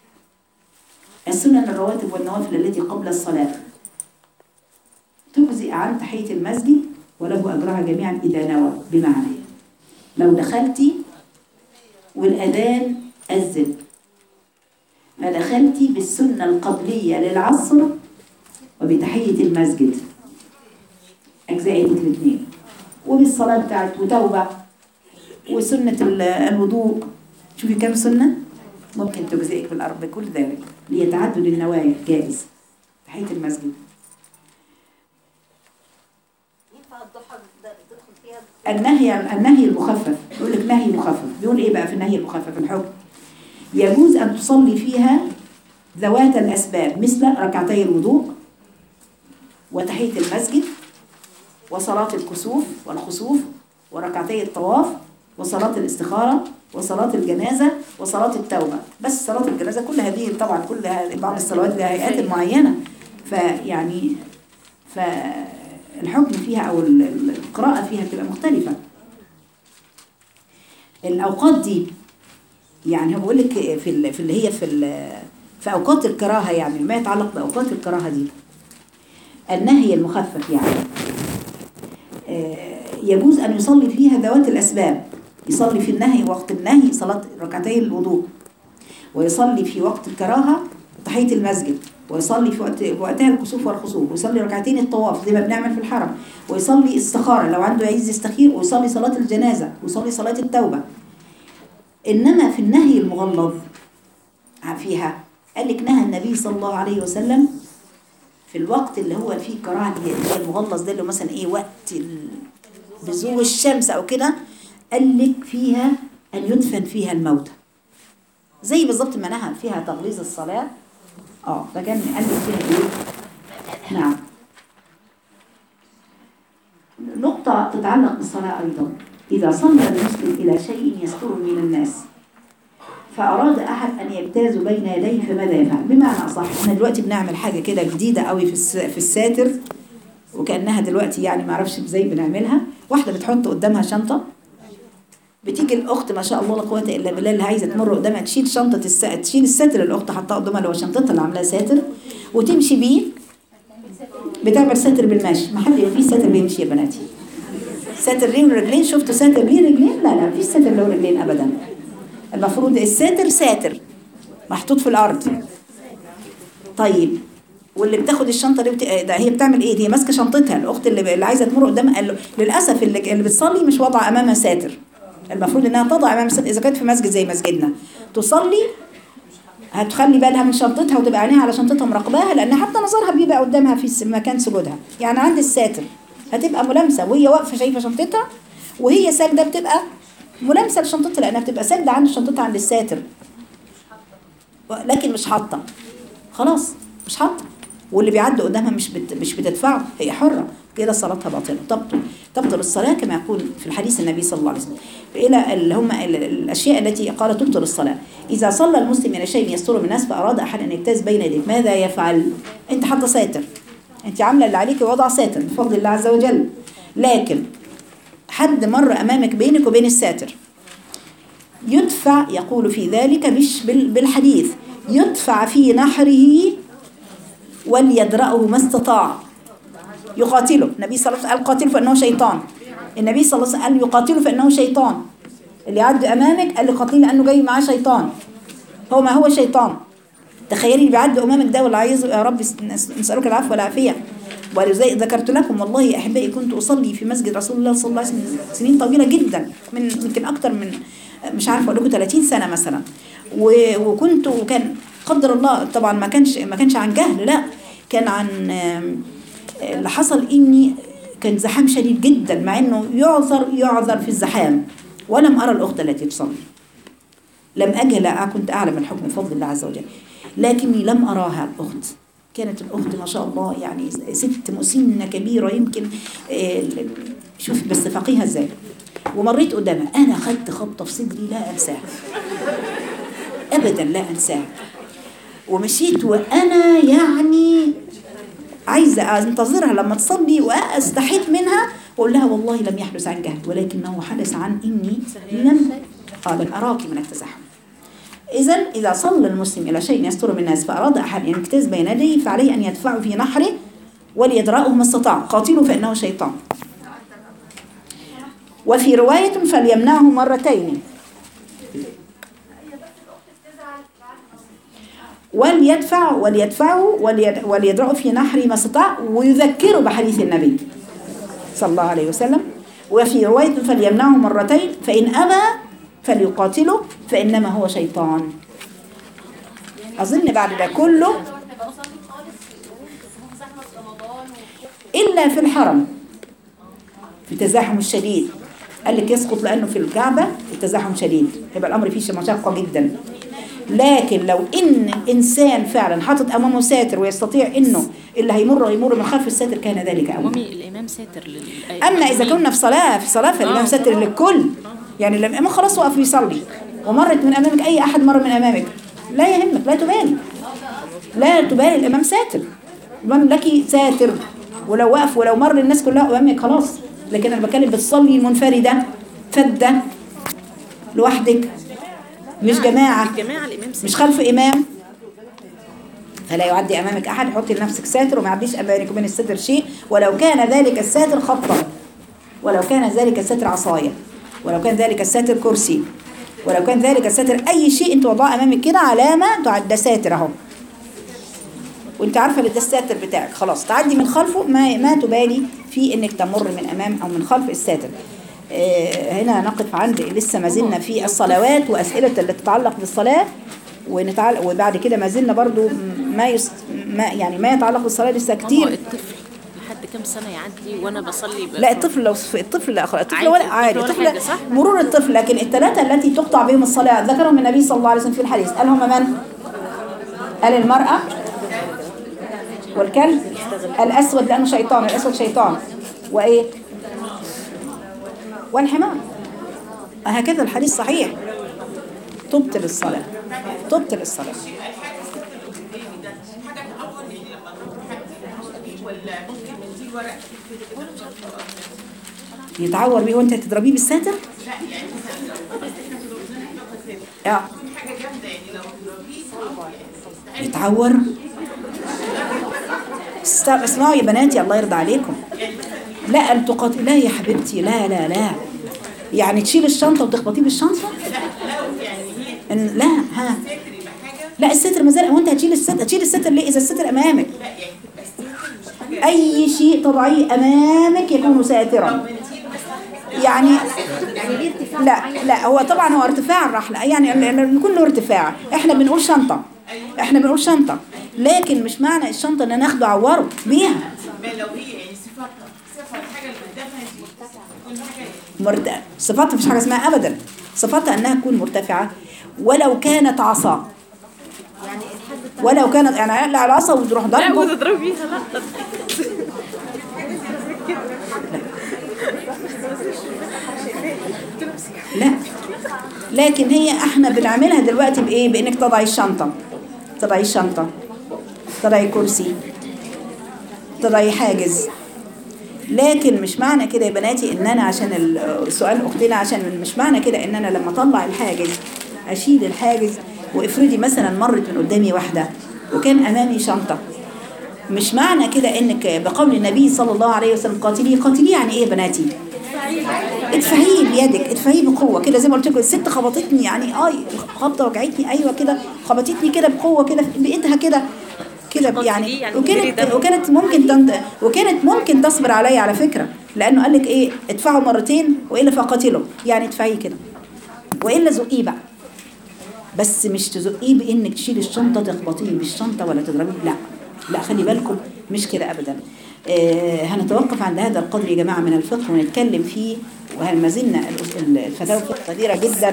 السنن الرواتب والنوافل التي قبل الصلاة تجزئ عن تحية المسجد وله أجرها جميعا إذا نوى بمعنى لو دخلتي والأذان أذن ما دخلتي بالسنة القبلية للعصر وبتحية المسجد أجزاء الاثنين وبالصلاة بتاعت وتوبة وسنة ال- الوضوء شوفي كم سنة ممكن تجزئك بالأرض بكل ذلك ليتعدد النوايا جائز تحية المسجد ينفع الضحى تدخل فيها النهي النهي المخفف يقول لك نهي مخفف بيقول ايه بقى في النهي المخفف الحكم يجوز ان تصلي فيها ذوات الاسباب مثل ركعتي الوضوء وتحيه المسجد وصلاه الكسوف والخسوف وركعتي الطواف وصلاه الاستخاره وصلاه الجنازه وصلاه التوبه بس صلاه الجنازه كل هذه طبعا كل هذه بعض الصلوات لها هيئات معينه فيعني فالحكم فيها او ال- ال- القراءه فيها تبقى مختلفه الاوقات دي يعني هو بقول لك في ال- في اللي هي في ال- في اوقات الكراهه يعني ما يتعلق باوقات الكراهه دي النهي المخفف يعني آه، يجوز ان يصلي فيها ذوات الاسباب يصلي في النهي وقت النهي صلاه ركعتي الوضوء ويصلي في وقت الكراهه تحيه المسجد ويصلي في وقت وقتها الكسوف والخسوف ويصلي ركعتين الطواف زي ما بنعمل في الحرم ويصلي استخاره لو عنده عايز يستخير ويصلي صلاه الجنازه ويصلي صلاه التوبه انما في النهي المغلظ فيها قال لك نهى النبي صلى الله عليه وسلم في الوقت اللي هو فيه كراهه اللي هي المغلظ ده اللي هو مثلا ايه وقت ال- بزوغ الشمس او كده قال لك فيها ان يدفن فيها الموتى زي بالظبط ما نهى فيها تغليظ الصلاه اه فكان قال لك فيها ايه نعم نقطة تتعلق بالصلاة أيضا إذا صلى المسلم إلى شيء يستر من الناس فأراد أحد أن يجتاز بين يديه فماذا يفعل؟ بمعنى أصح إحنا دلوقتي بنعمل حاجة كده جديدة قوي في الس- في الساتر وكأنها دلوقتي يعني معرفش إزاي بنعملها واحدة بتحط قدامها شنطة بتيجي الأخت ما شاء الله لا قوة إلا بالله اللي عايزة تمر قدامها تشيل شنطة الس... تشيل الساتر اللي الأخت حطاه قدامها اللي هو شنطتها اللي عاملاها ساتر وتمشي بيه بتعمل ساتر بالمشي ما حد فيه ساتر بيمشي يا بناتي ساتر ليه رجلين شفتوا ساتر ليه رجلين لا لا مفيش ساتر له رجلين ابدا المفروض الساتر ساتر محطوط في الارض طيب واللي بتاخد الشنطه دي بت... ده هي بتعمل ايه دي هي ماسكه شنطتها الاخت اللي, اللي عايزه تمر قدامها قال له للاسف اللي, اللي بتصلي مش واضعه امامها ساتر المفروض انها تضع امام ساتر اذا كانت في مسجد زي مسجدنا تصلي هتخلي بالها من شنطتها وتبقى عينيها على شنطتها مراقباها لان حتى نظرها بيبقى قدامها في س- مكان سجودها يعني عند الساتر هتبقى ملامسه وهي واقفه شايفه شنطتها وهي ساجده بتبقى ملامسه لشنطتها لانها بتبقى ساجده عند شنطتها عند الساتر لكن مش حاطه خلاص مش حاطه واللي بيعدي قدامها مش بت... مش بتدفعه هي حره كده صلاتها باطله تبطل تبطل الصلاه كما يقول في الحديث النبي صلى الله عليه وسلم الى اللي هم ال- الاشياء التي قال تبطل الصلاه اذا صلى المسلم الى شيء يستر من الناس فاراد احد ان يجتاز بين يديه ماذا يفعل انت حاطه ساتر انت عامله اللي عليك وضع ساتر بفضل الله عز وجل لكن حد مر امامك بينك وبين الساتر يدفع يقول في ذلك مش بال- بالحديث يدفع في نحره وليدرأه ما استطاع يقاتله النبي صلى الله عليه وسلم قال قاتله فإنه شيطان النبي صلى الله عليه وسلم قال يقاتله فإنه شيطان اللي يعدي أمامك قال له قاتله لأنه جاي معاه شيطان هو ما هو شيطان تخيلي اللي بيعدي أمامك ده واللي عايز يا رب نس- نسألك العفو والعافية ولذلك ذكرت لكم والله أحبائي كنت أصلي في مسجد رسول الله صلى الله عليه وسلم سنين طويلة جدا من يمكن أكتر من مش عارفة أقول لكم 30 سنة مثلا و- وكنت وكان قدر الله طبعا ما كانش ما كانش عن جهل لا كان عن آم، اللي حصل اني كان زحام شديد جدا مع انه يعذر يعذر في الزحام ولم ارى الاخت التي تصلي لم اجهل لا كنت اعلم الحكم بفضل الله عز وجل لكني لم اراها الاخت كانت الاخت ما شاء الله يعني ست مسنه كبيره يمكن آه، شوف بس فقيهه ازاي ومريت قدامها انا خدت خبطه في صدري لا انساها ابدا لا انساها ومشيت وانا يعني عايزه انتظرها لما تصلي واستحيت منها واقول لها والله لم يحدث عن جهل ولكنه حدث عن اني لم آه لم اراك من التزاحم اذا اذا صلى المسلم الى شيء يستر من الناس فاراد احد ان يجتاز بين يديه فعليه ان يدفعه في نحره وليدرأه ما استطاع قاتله فانه شيطان وفي رواية فليمنعه مرتين وليدفع وليدفعه وليد- وليدعو في نحره ما استطاع ويذكره بحديث النبي صلى الله عليه وسلم وفي رواية فليمنعه مرتين فإن أبى فليقاتله فإنما هو شيطان أظن بعد ده كله إلا في الحرم في التزاحم الشديد قال لك يسقط لأنه في الكعبة التزاحم شديد يبقى الأمر فيه مشقة جدا لكن لو إن الإنسان فعلا حاطط أمامه ساتر ويستطيع إنه اللي هيمر يمر من خلف الساتر كان ذلك أولى مامي الامام ساتر لل اما اذا كنا في صلاه في صلاه فالامام ساتر للكل يعني لما الامام خلاص وقف يصلي ومرت من امامك اي احد مر من امامك لا يهمك لا تبالي لا تبالي الامام ساتر الامام لك ساتر ولو وقف ولو مر الناس كلها امامك خلاص لكن انا بتكلم بتصلي منفرده فده لوحدك مش جماعه الجماعه الامام ساتر مش خلف إمام فلا يعدي أمامك أحد حطي لنفسك ساتر وما يعديش بينك وبين الستر شيء ولو كان ذلك الساتر خطا ولو كان ذلك الستر عصاية ولو كان ذلك الساتر كرسي ولو كان ذلك الساتر أي شيء أنت وضعه أمامك كده علامة تعد ده ساتر أهو وانت عارفه ان ده الساتر بتاعك خلاص تعدي من خلفه ما ما تبالي في انك تمر من امام او من خلف الساتر آه، هنا نقف عند لسه ما زلنا في الصلوات واسئله اللي تتعلق بالصلاه ونتعلق وبعد كده ما زلنا برضو ما, يس ما يعني ما يتعلق بالصلاه لسه ماما كتير الطفل لحد كام سنه يعدي وانا بصلي ب... لا الطفل لو الطفل لا خلاص الطفل عادي، ولا الطفل عادي ولا الطفل حاجة، صح؟ مرور الطفل لكن الثلاثه التي تقطع بهم الصلاه ذكرهم النبي صلى الله عليه وسلم في الحديث قال هم من؟ قال المراه والكلب الاسود لانه شيطان الاسود شيطان وايه؟ والحمار هكذا الحديث صحيح تبطل الصلاه تبطل الصلاه يتعور بيه وانت تضربيه بالساتر اه يتعور است- اسمعوا يا بناتي الله يرضى عليكم لا ان تقاتل لا يا حبيبتي لا لا لا يعني تشيل الشنطه وتخبطيه بالشنطه إن لا ها لا الستر ما زال هو انت هتشيل الستر هتشيل الستر ليه اذا الستر امامك اي شيء تضعيه امامك يكون ساترا يعني لا لا هو طبعا هو ارتفاع الرحله يعني ال- كله ارتفاع احنا بنقول شنطه احنا بنقول شنطه لكن مش معنى الشنطه ان انا اخده اعوره بيها لو هي يعني صفاتها صفة الحاجة اللي قدامها دي كل حاجة مرت... صفاتها مفيش حاجه اسمها ابدا صفاتها انها تكون مرتفعه ولو كانت عصا ولو كانت يعني على العصا وتروح لا ضربه وتضربيها لا لا لكن هي احنا بنعملها دلوقتي بايه بانك تضعي الشنطه تضعي الشنطه تضعي كرسي تضعي حاجز لكن مش معنى كده يا بناتي ان انا عشان ال- سؤال اختنا عشان مش معنى كده ان انا لما اطلع الحاجز اشيل الحاجز وافرضي مثلا مرت من قدامي واحده وكان امامي شنطه مش معنى كده انك بقول النبي صلى الله عليه وسلم قاتلي قاتلي يعني ايه يا بناتي ادفعيه بيدك ادفعيه بقوه كده زي ما قلت لكم الست خبطتني يعني اي خبطه وجعتني ايوه كده خبطتني كده بقوه كده بايدها كده كده يعني يعني وكانت دم. وكانت ممكن تند وكانت ممكن تصبر عليا على فكره لانه قال لك ايه ادفعوا مرتين والا فقاتله يعني ادفعيه كده والا زقيه بقى بس مش تزقيه بانك تشيلي الشنطه تخبطيه بالشنطه ولا تضربيه لا لا خلي بالكم مش كده ابدا آه هنتوقف عند هذا القدر يا جماعه من الفقه ونتكلم فيه وما زلنا ال- الفتاوى كثيره جدا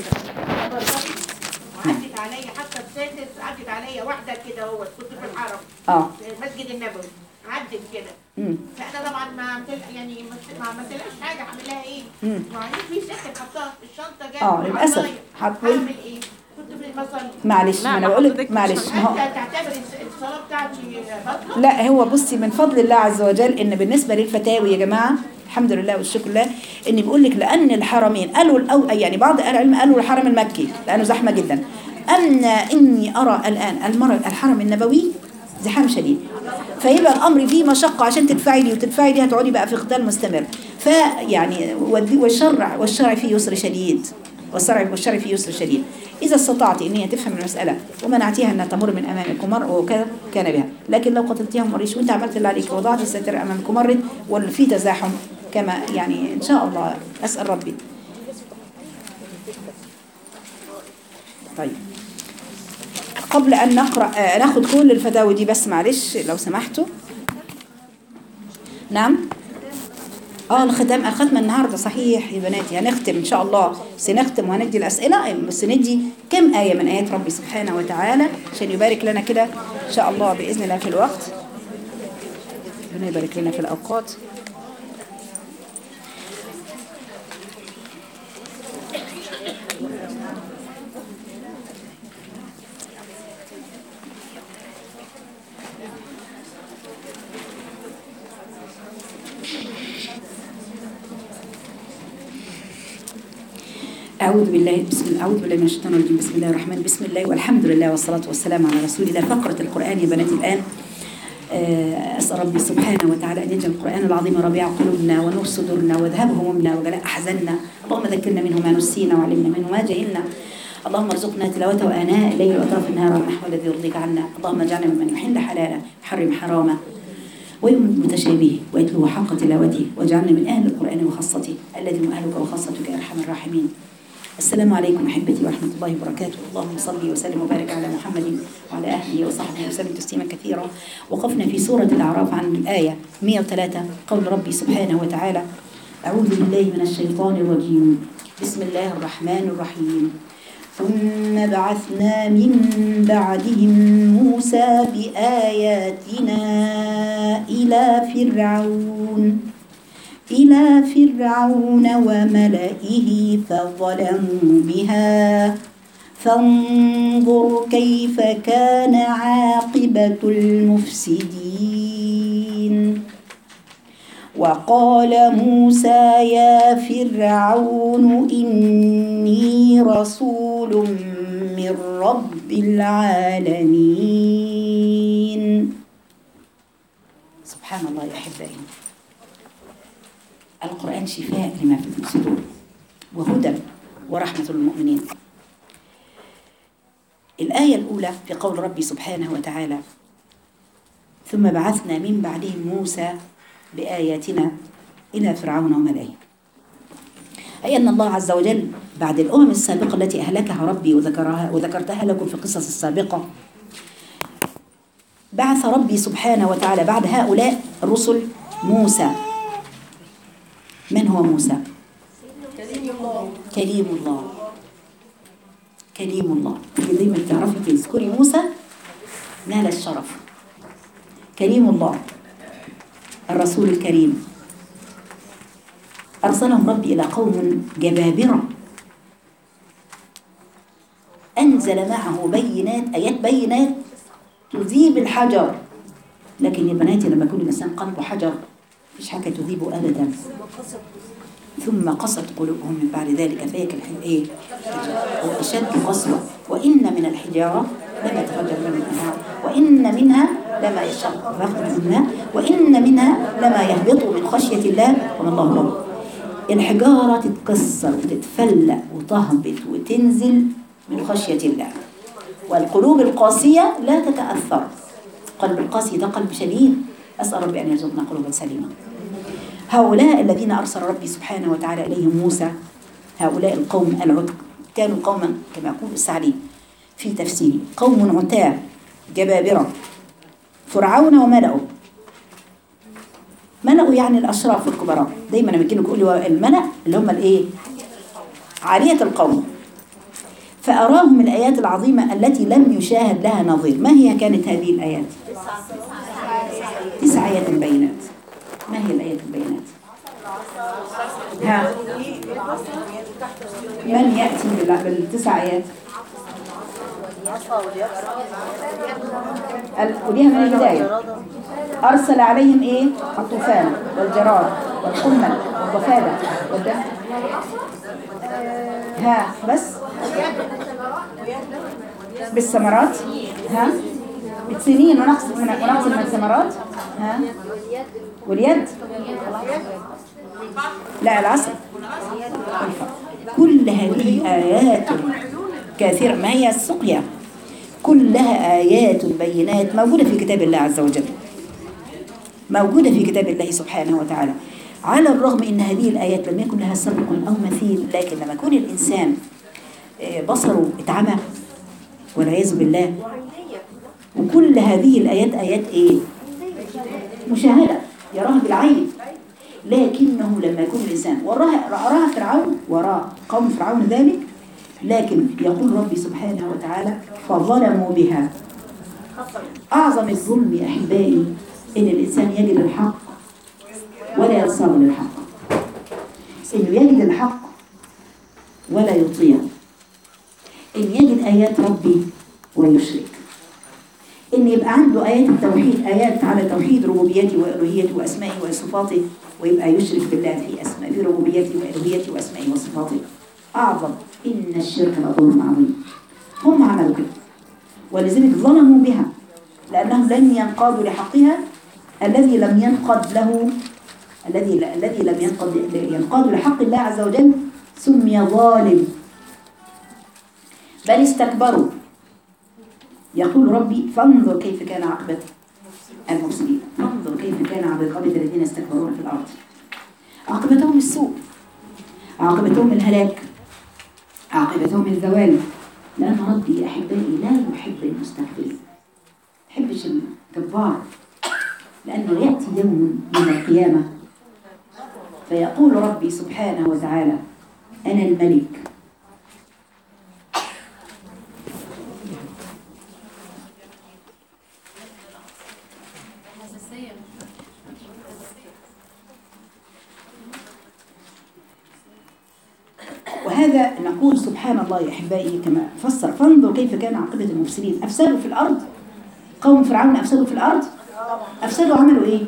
وعدت عليا حتى السادس عدت عليا واحده كده هو كنت في الحرم اه في المسجد النبوي عدت كده مم. فاحنا طبعا ما عملت يعني ما- ما عملتلهاش حاجه هعمل لها ايه؟ مم. وبعدين في سكر حطها في الشنطه جنب اه للاسف العصاية. هتقول هعمل ايه؟ كنت في المصلي معلش لا، ما انا ما بقول لك حضرتك معلش مش ما هو انت تعتبر الس- الصلاه بتاعتي بطلة؟ لا هو بصي من فضل الله عز وجل ان بالنسبه للفتاوي يا جماعه الحمد لله والشكر لله ان بيقول لك لان الحرمين قالوا الأو يعني بعض اهل العلم قالوا الحرم المكي لانه زحمه جدا ان اني ارى الان المر الحرم النبوي زحام شديد فيبقى الامر فيه مشقه عشان تدفعي دي وتدفعي دي هتقعدي بقى في قتال مستمر فيعني والد- والشرع والشرع فيه يسر شديد والشرع والشرع فيه يسر شديد اذا استطعت ان هي تفهم المساله ومنعتيها انها تمر من امامك ومر وكذا كان بها لكن لو قتلتيها ومريش وانت عملت اللي عليك ووضعت الستر امامك ومرت وفي تزاحم كما يعني ان شاء الله اسال ربي طيب قبل أن نقرأ آه، ناخد كل الفتاوي دي بس معلش لو سمحتوا نعم اه الختام الختمة النهاردة صحيح يا بناتي هنختم إن شاء الله سنختم وهندي الأسئلة بس ندي كم آية من آيات ربي سبحانه وتعالى عشان يبارك لنا كده إن شاء الله بإذن الله في الوقت ربنا يبارك لنا في الأوقات أعوذ بالله بسم الله أعوذ بالله من الشيطان الرجيم بسم الله الرحمن بسم الله والحمد لله والصلاة والسلام على رسول الله فقرة القرآن يا بناتي الآن آه، أسأل ربي سبحانه وتعالى أن يجعل القرآن العظيم ربيع قلوبنا ونور صدورنا وذهاب همومنا وجلاء أحزاننا اللهم ذكرنا منه ما نسينا وعلمنا منه ما جهلنا اللهم ارزقنا تلاوته آناء الليل وأطراف النهار والنحو الذي يرضيك عنا اللهم اجعلنا ممن يحل حلالا يحرم حراما ويؤمن متشابهه ويتلو حق تلاوته واجعلنا من أهل القرآن وخاصته الذي هم أهلك وخاصتك يا أرحم الراحمين السلام عليكم أحبتي ورحمة الله وبركاته اللهم صل وسلم وبارك على محمد وعلى أهله وصحبه وسلم تسليما كثيرا وقفنا في سورة الأعراف عن الآية 103 قول ربي سبحانه وتعالى أعوذ بالله من الشيطان الرجيم بسم الله الرحمن الرحيم ثم بعثنا من بعدهم موسى بآياتنا إلى فرعون إلى فرعون وملئه فظلموا بها فانظر كيف كان عاقبة المفسدين وقال موسى يا فرعون إني رسول من رب العالمين سبحان الله يا أحبائي القرآن شفاء لما في الصدور وهدى ورحمة للمؤمنين الآية الأولى في قول ربي سبحانه وتعالى ثم بعثنا من بعدهم موسى بآياتنا إلى فرعون وملئه أي أن الله عز وجل بعد الأمم السابقة التي أهلكها ربي وذكرها وذكرتها لكم في القصص السابقة بعث ربي سبحانه وتعالى بعد هؤلاء الرسل موسى من هو موسى كليم الله كليم الله اللي دايما تعرفي تذكري موسى نال الشرف كريم الله الرسول الكريم أرسلهم ربي إلى قوم جبابرة أنزل معه بينات آيات بينات تذيب الحجر لكن يا بناتي لما يكون الإنسان قلبه حجر مفيش حاجة تذيبه أبدا ثم قست قلوبهم من بعد ذلك فهي كالحل ايه واشد قسوه وان من الحجاره لما يتفجر منه الانهار وان منها لما يشق فيخرج منها وان منها لما يهبط من خشيه الله وما الله غفور الحجاره تتكسر وتتفلق وتهبط وتنزل من خشيه الله والقلوب القاسيه لا تتاثر قلب القاسي ده قلب شديد اسال ربي ان يرزقنا قلوبا سليمه هؤلاء الذين أرسل ربي سبحانه وتعالى إليهم موسى هؤلاء القوم العتق كانوا قوما كما يقول السعدي في تفسيره قوم عتاة جبابرة فرعون وملأه ملأوا يعني الأشراف والكبراء دايما لما يجي يقولوا الملأ اللي هم الإيه عالية القوم فأراهم الآيات العظيمة التي لم يشاهد لها نظير ما هي كانت هذه الآيات تسع آيات بينات ما هي الآيات البينات ها من يأتي بال- بالتسع آيات ال- وليها من البداية أرسل عليهم إيه الطوفان والجراد والقمل والضفادع والدم ها بس بالثمرات ها سنين ونقص من ونقص من الثمرات ها واليد لا العصر كل هذه آيات كثيرة ما هي السقيا كلها آيات بينات موجودة في كتاب الله عز وجل موجودة في كتاب الله سبحانه وتعالى على الرغم ان هذه الآيات لم يكن لها سبق أو مثيل لكن لما يكون الإنسان آه، بصره اتعمى والعياذ بالله وكل هذه الآيات آيات إيه؟ مشاهدة يراها بالعين لكنه لما يكون الإنسان وراها رآها فرعون وراء قوم فرعون ذلك لكن يقول ربي سبحانه وتعالى فظلموا بها أعظم الظلم يا أحبائي إن الإنسان يجد الحق ولا يصاب للحق إنه يجد الحق ولا يطيع إن يجد آيات ربي ويشرك إن يبقى عنده آيات التوحيد آيات على توحيد ربوبيته وألوهيته وأسمائه وصفاته ويبقى يشرك بالله في أسماء في ربوبيته وألوهيته وأسمائه وصفاته أعظم إن الشرك لظلم عظيم هم عملوا كده ولذلك ظلموا بها لأنهم لن ينقادوا لحقها الذي لم ينقض له الذي الذي لم ينقض ينقاد لحق الله عز وجل سمي ظالم بل استكبروا يقول ربي فانظر كيف كان عاقبة المفسدين فانظر كيف كان عاقبة الذين استكبرون في الأرض عاقبتهم السوء عاقبتهم الهلاك عاقبتهم الزوال لأن ربي يا أحبائي لا يحب المستكبرين ما يحبش الجبار لأنه يأتي يوم من القيامة فيقول ربي سبحانه وتعالى أنا الملك وهذا نقول سبحان الله يا أحبائي كما فسر فانظر كيف كان عاقبة المفسدين أفسدوا في الأرض قوم فرعون أفسدوا في الأرض أفسدوا عملوا إيه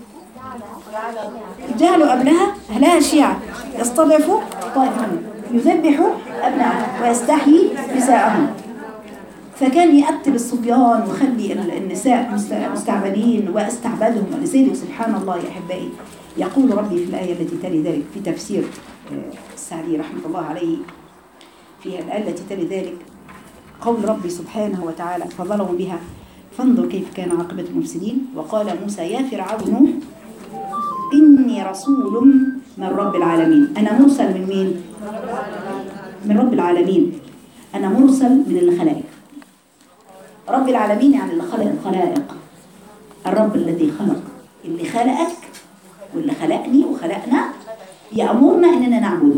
جعلوا أبنها أهلها شيعة يستضعفوا طائفة يذبحوا أبنائهم ويستحيي نساءهم فكان يقتل الصبيان ويخلي ال- النساء مست- مستعبدين واستعبدهم ولذلك سبحان الله يا أحبائي يقول ربي في الآية التي تلي ذلك في تفسير آه، السعدي رحمة الله عليه في الآية التي تلي ذلك قول ربي سبحانه وتعالى فظلموا بها فانظر كيف كان عاقبة المفسدين وقال موسى يا فرعون إني رسول من رب العالمين أنا مرسل من مين؟ من رب العالمين أنا مرسل من اللي خلقك رب العالمين يعني اللي خلق الخلائق الرب الذي خلق اللي خلقك واللي خلقني وخلقنا يأمرنا إننا نعبده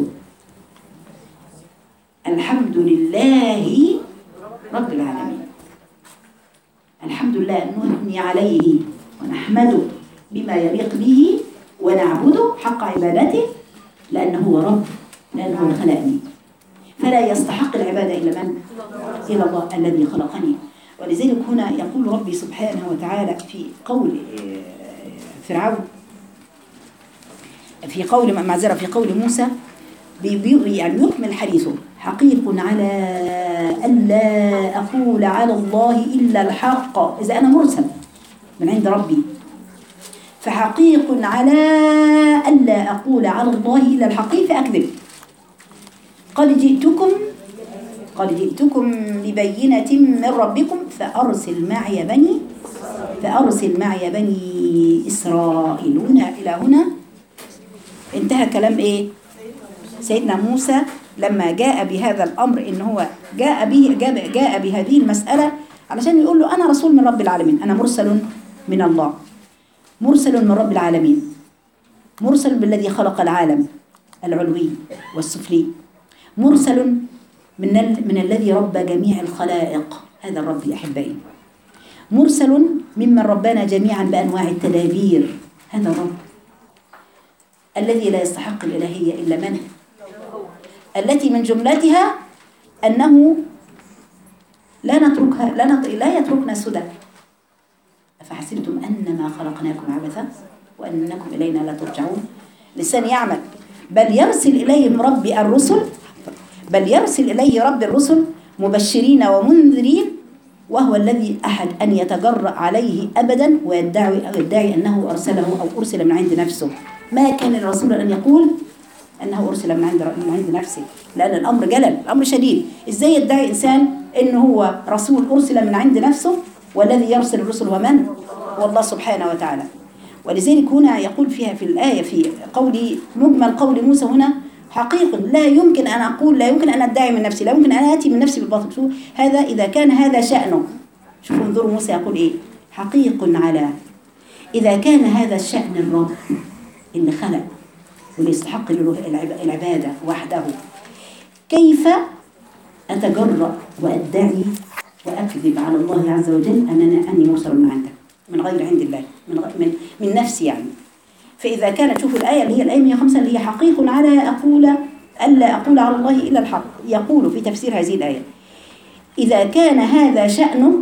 الحمد لله رب العالمين الحمد لله نثني عليه ونحمده بما يليق به ونعبده حق عبادته لأنه هو رب لأنه هو خلقني فلا يستحق العبادة إلا من؟ إلى الله الذي خلقني ولذلك هنا يقول ربي سبحانه وتعالى في قول آه، فرعون في قول معذرة في قول موسى بي- بي- يعني يكمل حديثه حقيق على ألا أقول على الله إلا الحق إذا أنا مرسل من عند ربي فحقيق على ألا أقول على الله إلا الحق فأكذب قد جئتكم قد جئتكم ببينة من ربكم فأرسل معي بني فأرسل معي بني إسرائيل هنا إلى هنا انتهى كلام إيه سيدنا موسى لما جاء بهذا الأمر إن هو جاء به جاء, جاء بهذه المسألة علشان يقول له أنا رسول من رب العالمين أنا مرسل من الله مرسل من رب العالمين مرسل بالذي خلق العالم العلوي والسفلي مرسل من ال... من الذي ربى جميع الخلائق هذا الرب يا أحبائي مرسل ممن ربنا جميعا بأنواع التدابير هذا الرب الذي لا يستحق الإلهية إلا من التي من جملتها أنه لا نتركها لا, نت... لا يتركنا سدى أفحسبتم أنما خلقناكم عبثا وأنكم إلينا لا ترجعون لسان يعمل بل يرسل إليهم ربي الرسل بل يرسل إليه رب الرسل مبشرين ومنذرين وهو الذي أحد أن يتجرأ عليه أبدا ويدعي, ويدعي أنه أرسله أو أرسل من عند نفسه ما كان الرسول أن يقول أنه أرسل من عند من عند نفسه لأن الأمر جلل الأمر شديد إزاي يدعي إنسان أنه هو رسول أرسل من عند نفسه والذي يرسل الرسل هو من؟ هو الله سبحانه وتعالى ولذلك هنا يقول فيها في الآية في قول مجمل قول موسى هنا حقيق لا يمكن أن أقول لا يمكن أن أدعي من نفسي لا يمكن أن آتي من نفسي بالباطل شوف هذا إذا كان هذا شأنه شوفوا انظروا موسى يقول إيه حقيق على إذا كان هذا الشأن الرب اللي خلق واللي يستحق له العب- العبادة وحده كيف أتجرأ وأدعي وأكذب على الله عز وجل أننا أني مرسل من عندك من غير عند الله من, غ- من, من نفسي يعني فإذا كانت شوفوا الآية اللي هي الآية 105 اللي هي حقيق على أقول ألا أقول على الله إلا الحق يقول في تفسير هذه الآية إذا كان هذا شأنه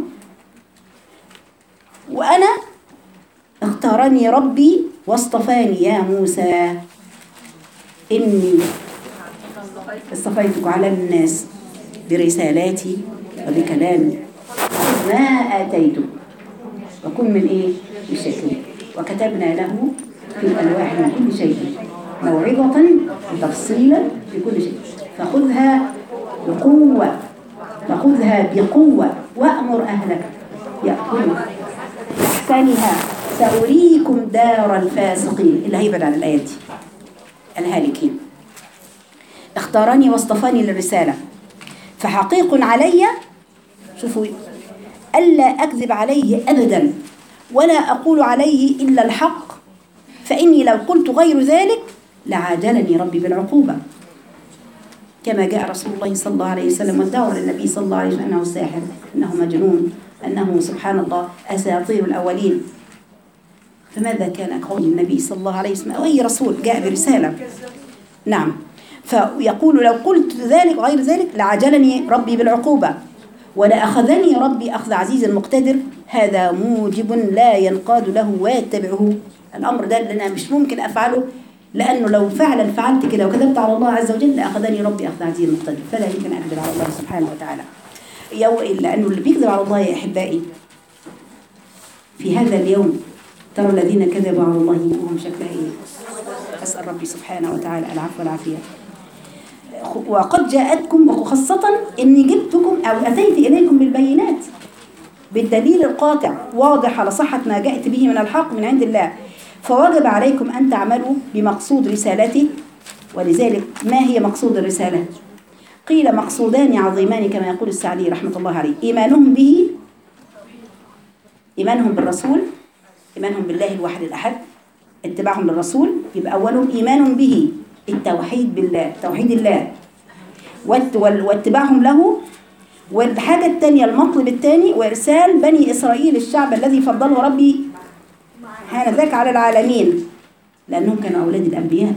وأنا اختارني ربي واصطفاني يا موسى إني اصطفيتك على الناس برسالاتي وبكلامي ما آتيتك وكن من إيه؟ الشاكرين وكتبنا له في الألواح من كل شيء موعظة وتفصيلا لكل شيء فخذها بقوة فخذها بقوة وأمر أهلك يأكلوا أحسنها سأريكم دار الفاسقين اللي هيبعد عن الآيات دي الهالكين اختارني واصطفاني للرسالة فحقيق علي شوفوا ألا أكذب عليه أبدا ولا أقول عليه إلا الحق فإني لو قلت غير ذلك لعاجلني ربي بالعقوبة كما جاء رسول الله صلى الله عليه وسلم وادعوا للنبي صلى الله عليه وسلم أنه ساحر أنه مجنون أنه سبحان الله أساطير الأولين فماذا كان قول النبي صلى الله عليه وسلم أو أي رسول جاء برسالة نعم فيقول لو قلت ذلك غير ذلك لعجلني ربي بالعقوبة ولأخذني ربي أخذ عزيز مقتدر هذا موجب لا ينقاد له ويتبعه الأمر ده اللي أنا مش ممكن أفعله لأنه لو فعلا فعلت كده وكذبت على الله عز وجل لأخذني ربي أخذ عزيز مقتدر فلا يمكن أن أكذب على الله سبحانه وتعالى يو لأنه اللي بيكذب على الله يا أحبائي في هذا اليوم ترى الذين كذبوا على الله وهم شكلها إيه أسأل ربي سبحانه وتعالى العفو والعافية وقد جاءتكم وخاصة إني جبتكم أو أتيت إليكم بالبينات بالدليل القاطع واضح على صحة ما جاءت به من الحق من عند الله فوجب عليكم أن تعملوا بمقصود رسالته ولذلك ما هي مقصود الرسالة؟ قيل مقصودان عظيمان كما يقول السعدي رحمة الله عليه إيمانهم به إيمانهم بالرسول إيمانهم بالله الواحد الأحد اتباعهم للرسول يبقى أولهم إيمان به التوحيد بالله توحيد الله وات- وال- واتباعهم له والحاجة الثانية المطلب الثاني وإرسال بني إسرائيل الشعب الذي فضله ربي هانذاك على العالمين لأنهم كانوا أولاد الأنبياء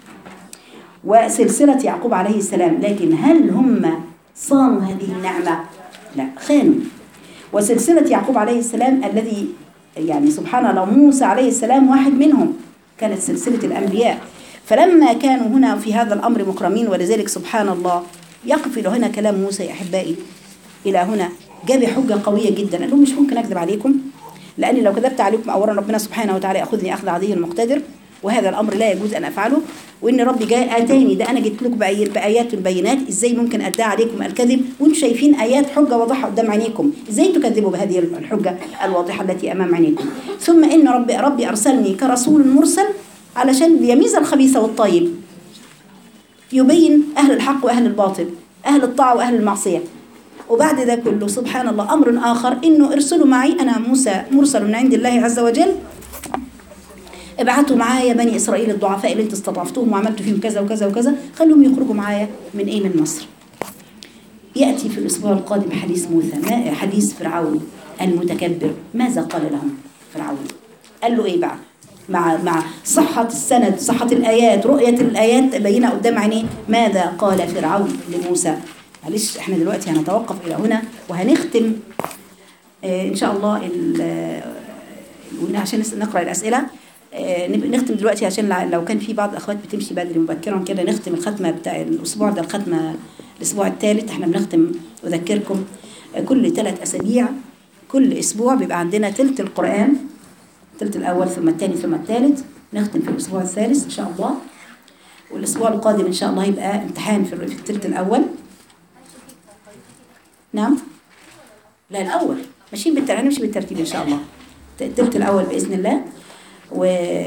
وسلسلة يعقوب عليه السلام لكن هل هم صانوا هذه النعمة؟ لا خانوا وسلسلة يعقوب عليه السلام الذي يعني سبحان الله موسى عليه السلام واحد منهم كانت سلسلة الأنبياء فلما كانوا هنا في هذا الأمر مكرمين ولذلك سبحان الله يقف إلى هنا كلام موسى يا أحبائي إلى هنا جاب حجة قوية جدا قال لهم مش ممكن أكذب عليكم لأني لو كذبت عليكم أولا ربنا سبحانه وتعالى يأخذني أخذ عزيز المقتدر وهذا الأمر لا يجوز أن أفعله وإن ربي جاء آتاني ده أنا جبت لكم بآي- بآيات بينات إزاي ممكن أدعي عليكم الكذب وأنتم شايفين آيات حجة واضحة قدام عينيكم إزاي تكذبوا بهذه الحجة الواضحة التي أمام عينيكم ثم إن ربي ربي أرسلني كرسول مرسل علشان يميز الخبيث والطيب يبين أهل الحق وأهل الباطل أهل الطاعة وأهل المعصية وبعد ده كله سبحان الله أمر آخر إنه ارسلوا معي أنا موسى مرسل من عند الله عز وجل ابعتوا معايا بني إسرائيل الضعفاء اللي انت استضعفتوهم وعملتوا فيهم كذا وكذا وكذا خلوهم يخرجوا معايا من إيه من مصر يأتي في الأسبوع القادم حديث موسى ما حديث فرعون المتكبر ماذا قال لهم فرعون قال له إيه بقى مع مع صحة السند صحة الآيات رؤية الآيات بينة قدام عينيه ماذا قال فرعون لموسى معلش احنا دلوقتي هنتوقف إلى هنا وهنختم آه إن شاء الله ال- آه، وإن عشان نس- نقرأ الأسئلة آه، نب- نختم دلوقتي عشان لع- لو كان في بعض الأخوات بتمشي بدري مبكرا كده نختم الختمة بتاع الأسبوع ده الختمة الأسبوع الثالث احنا بنختم أذكركم كل ثلاث أسابيع كل أسبوع بيبقى عندنا تلت القرآن التلت الأول ثم الثاني ثم الثالث نختم في الأسبوع الثالث إن شاء الله والأسبوع القادم إن شاء الله يبقى امتحان في في التلت الأول نعم لا الأول ماشيين بالترتيب نمشي بالترتيب إن شاء الله التلت الأول بإذن الله و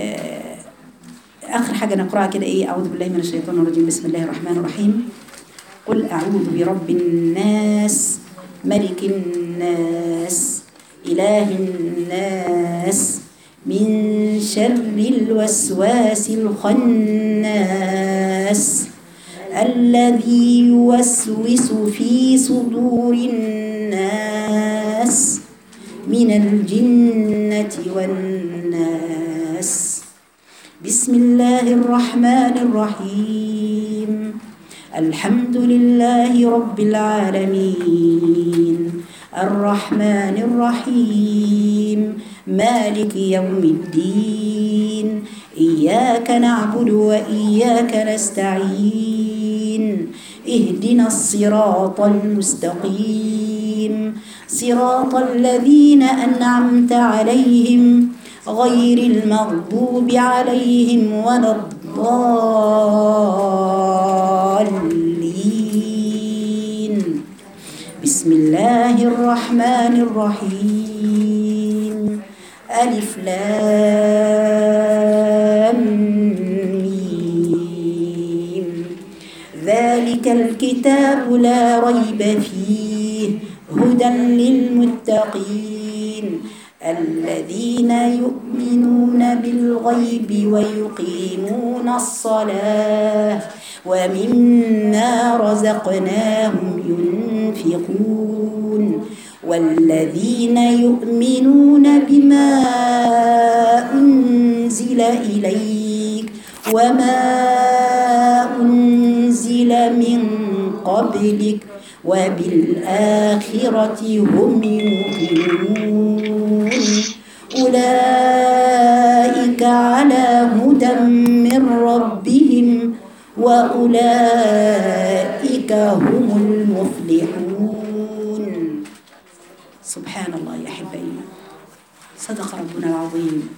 آخر حاجة نقرأها كده إيه أعوذ بالله من الشيطان الرجيم بسم الله الرحمن الرحيم قل أعوذ برب الناس ملك الناس إله الناس من شر الوسواس الخناس الذي يوسوس في صدور الناس من الجنة والناس بسم الله الرحمن الرحيم الحمد لله رب العالمين الرحمن الرحيم مالك يوم الدين إياك نعبد وإياك نستعين اهدنا الصراط المستقيم صراط الذين أنعمت عليهم غير المغضوب عليهم ولا الضالين بسم الله الرحمن الرحيم ألف لام ميم ذلك الكتاب لا ريب فيه هدى للمتقين الذين يؤمنون بالغيب ويقيمون الصلاة ومما رزقناهم ينفقون والذين يؤمنون بما أنزل إليك وما أنزل من قبلك وبالآخرة هم يوقنون أولئك على هدى من ربهم وأولئك هم المفلحون سبحان الله يا أحبائي صدق ربنا العظيم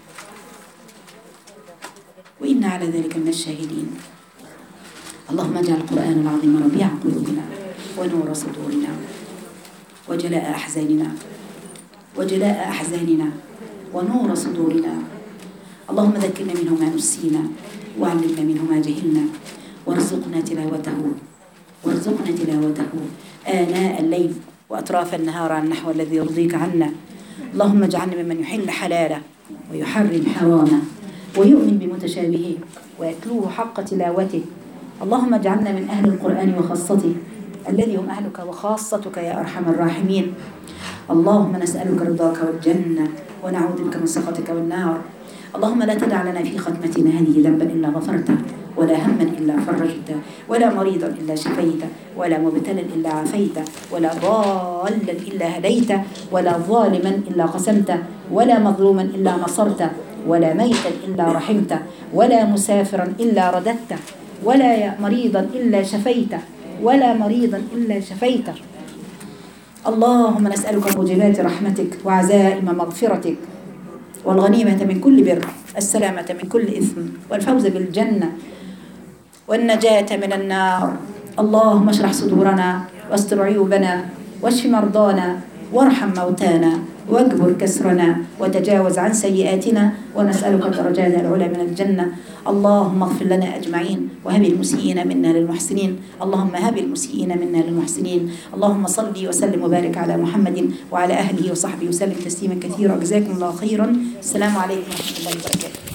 وإنا على ذلك من الشاهدين اللهم اجعل القرآن العظيم ربيع قلوبنا ونور صدورنا وجلاء أحزاننا وجلاء أحزاننا ونور صدورنا اللهم ذكرنا منه ما نسينا وعلمنا منه ما جهلنا وارزقنا تلاوته وارزقنا تلاوته آناء الليل وأطراف النهار على النحو الذي يرضيك عنا اللهم اجعلنا ممن يحل حلاله ويحرم حرامه ويؤمن بمتشابهه ويتلوه حق تلاوته اللهم اجعلنا من أهل القرآن وخاصته الذي هم أهلك وخاصتك يا أرحم الراحمين اللهم نسألك رضاك والجنة ونعوذ بك من سخطك والنار اللهم لا تدع لنا في ختمتنا هذه ذنبا إلا غفرته ولا هما إلا فرجته ولا مريضا إلا شفيته ولا مبتلا إلا عافيته ولا ضالا إلا هديته ولا ظالما إلا قسمته ولا مظلوما إلا نصرته ولا ميتا إلا رحمته ولا مسافرا إلا رددته ولا مريضا إلا شفيته ولا مريضا إلا شفيته اللهم نسألك موجبات رحمتك وعزائم مغفرتك والغنيمة من كل بر السلامة من كل إثم والفوز بالجنة والنجاة من النار اللهم اشرح صدورنا واستر عيوبنا واشف مرضانا وارحم موتانا واجبر كسرنا وتجاوز عن سيئاتنا ونسألك الدرجات العلى من الجنة اللهم اغفر لنا أجمعين وهب المسيئين منا للمحسنين اللهم هب المسيئين منا للمحسنين اللهم صل وسلم وبارك على محمد وعلى أهله وصحبه وسلم تسليما كثيرا جزاكم الله خيرا السلام عليكم ورحمة الله وبركاته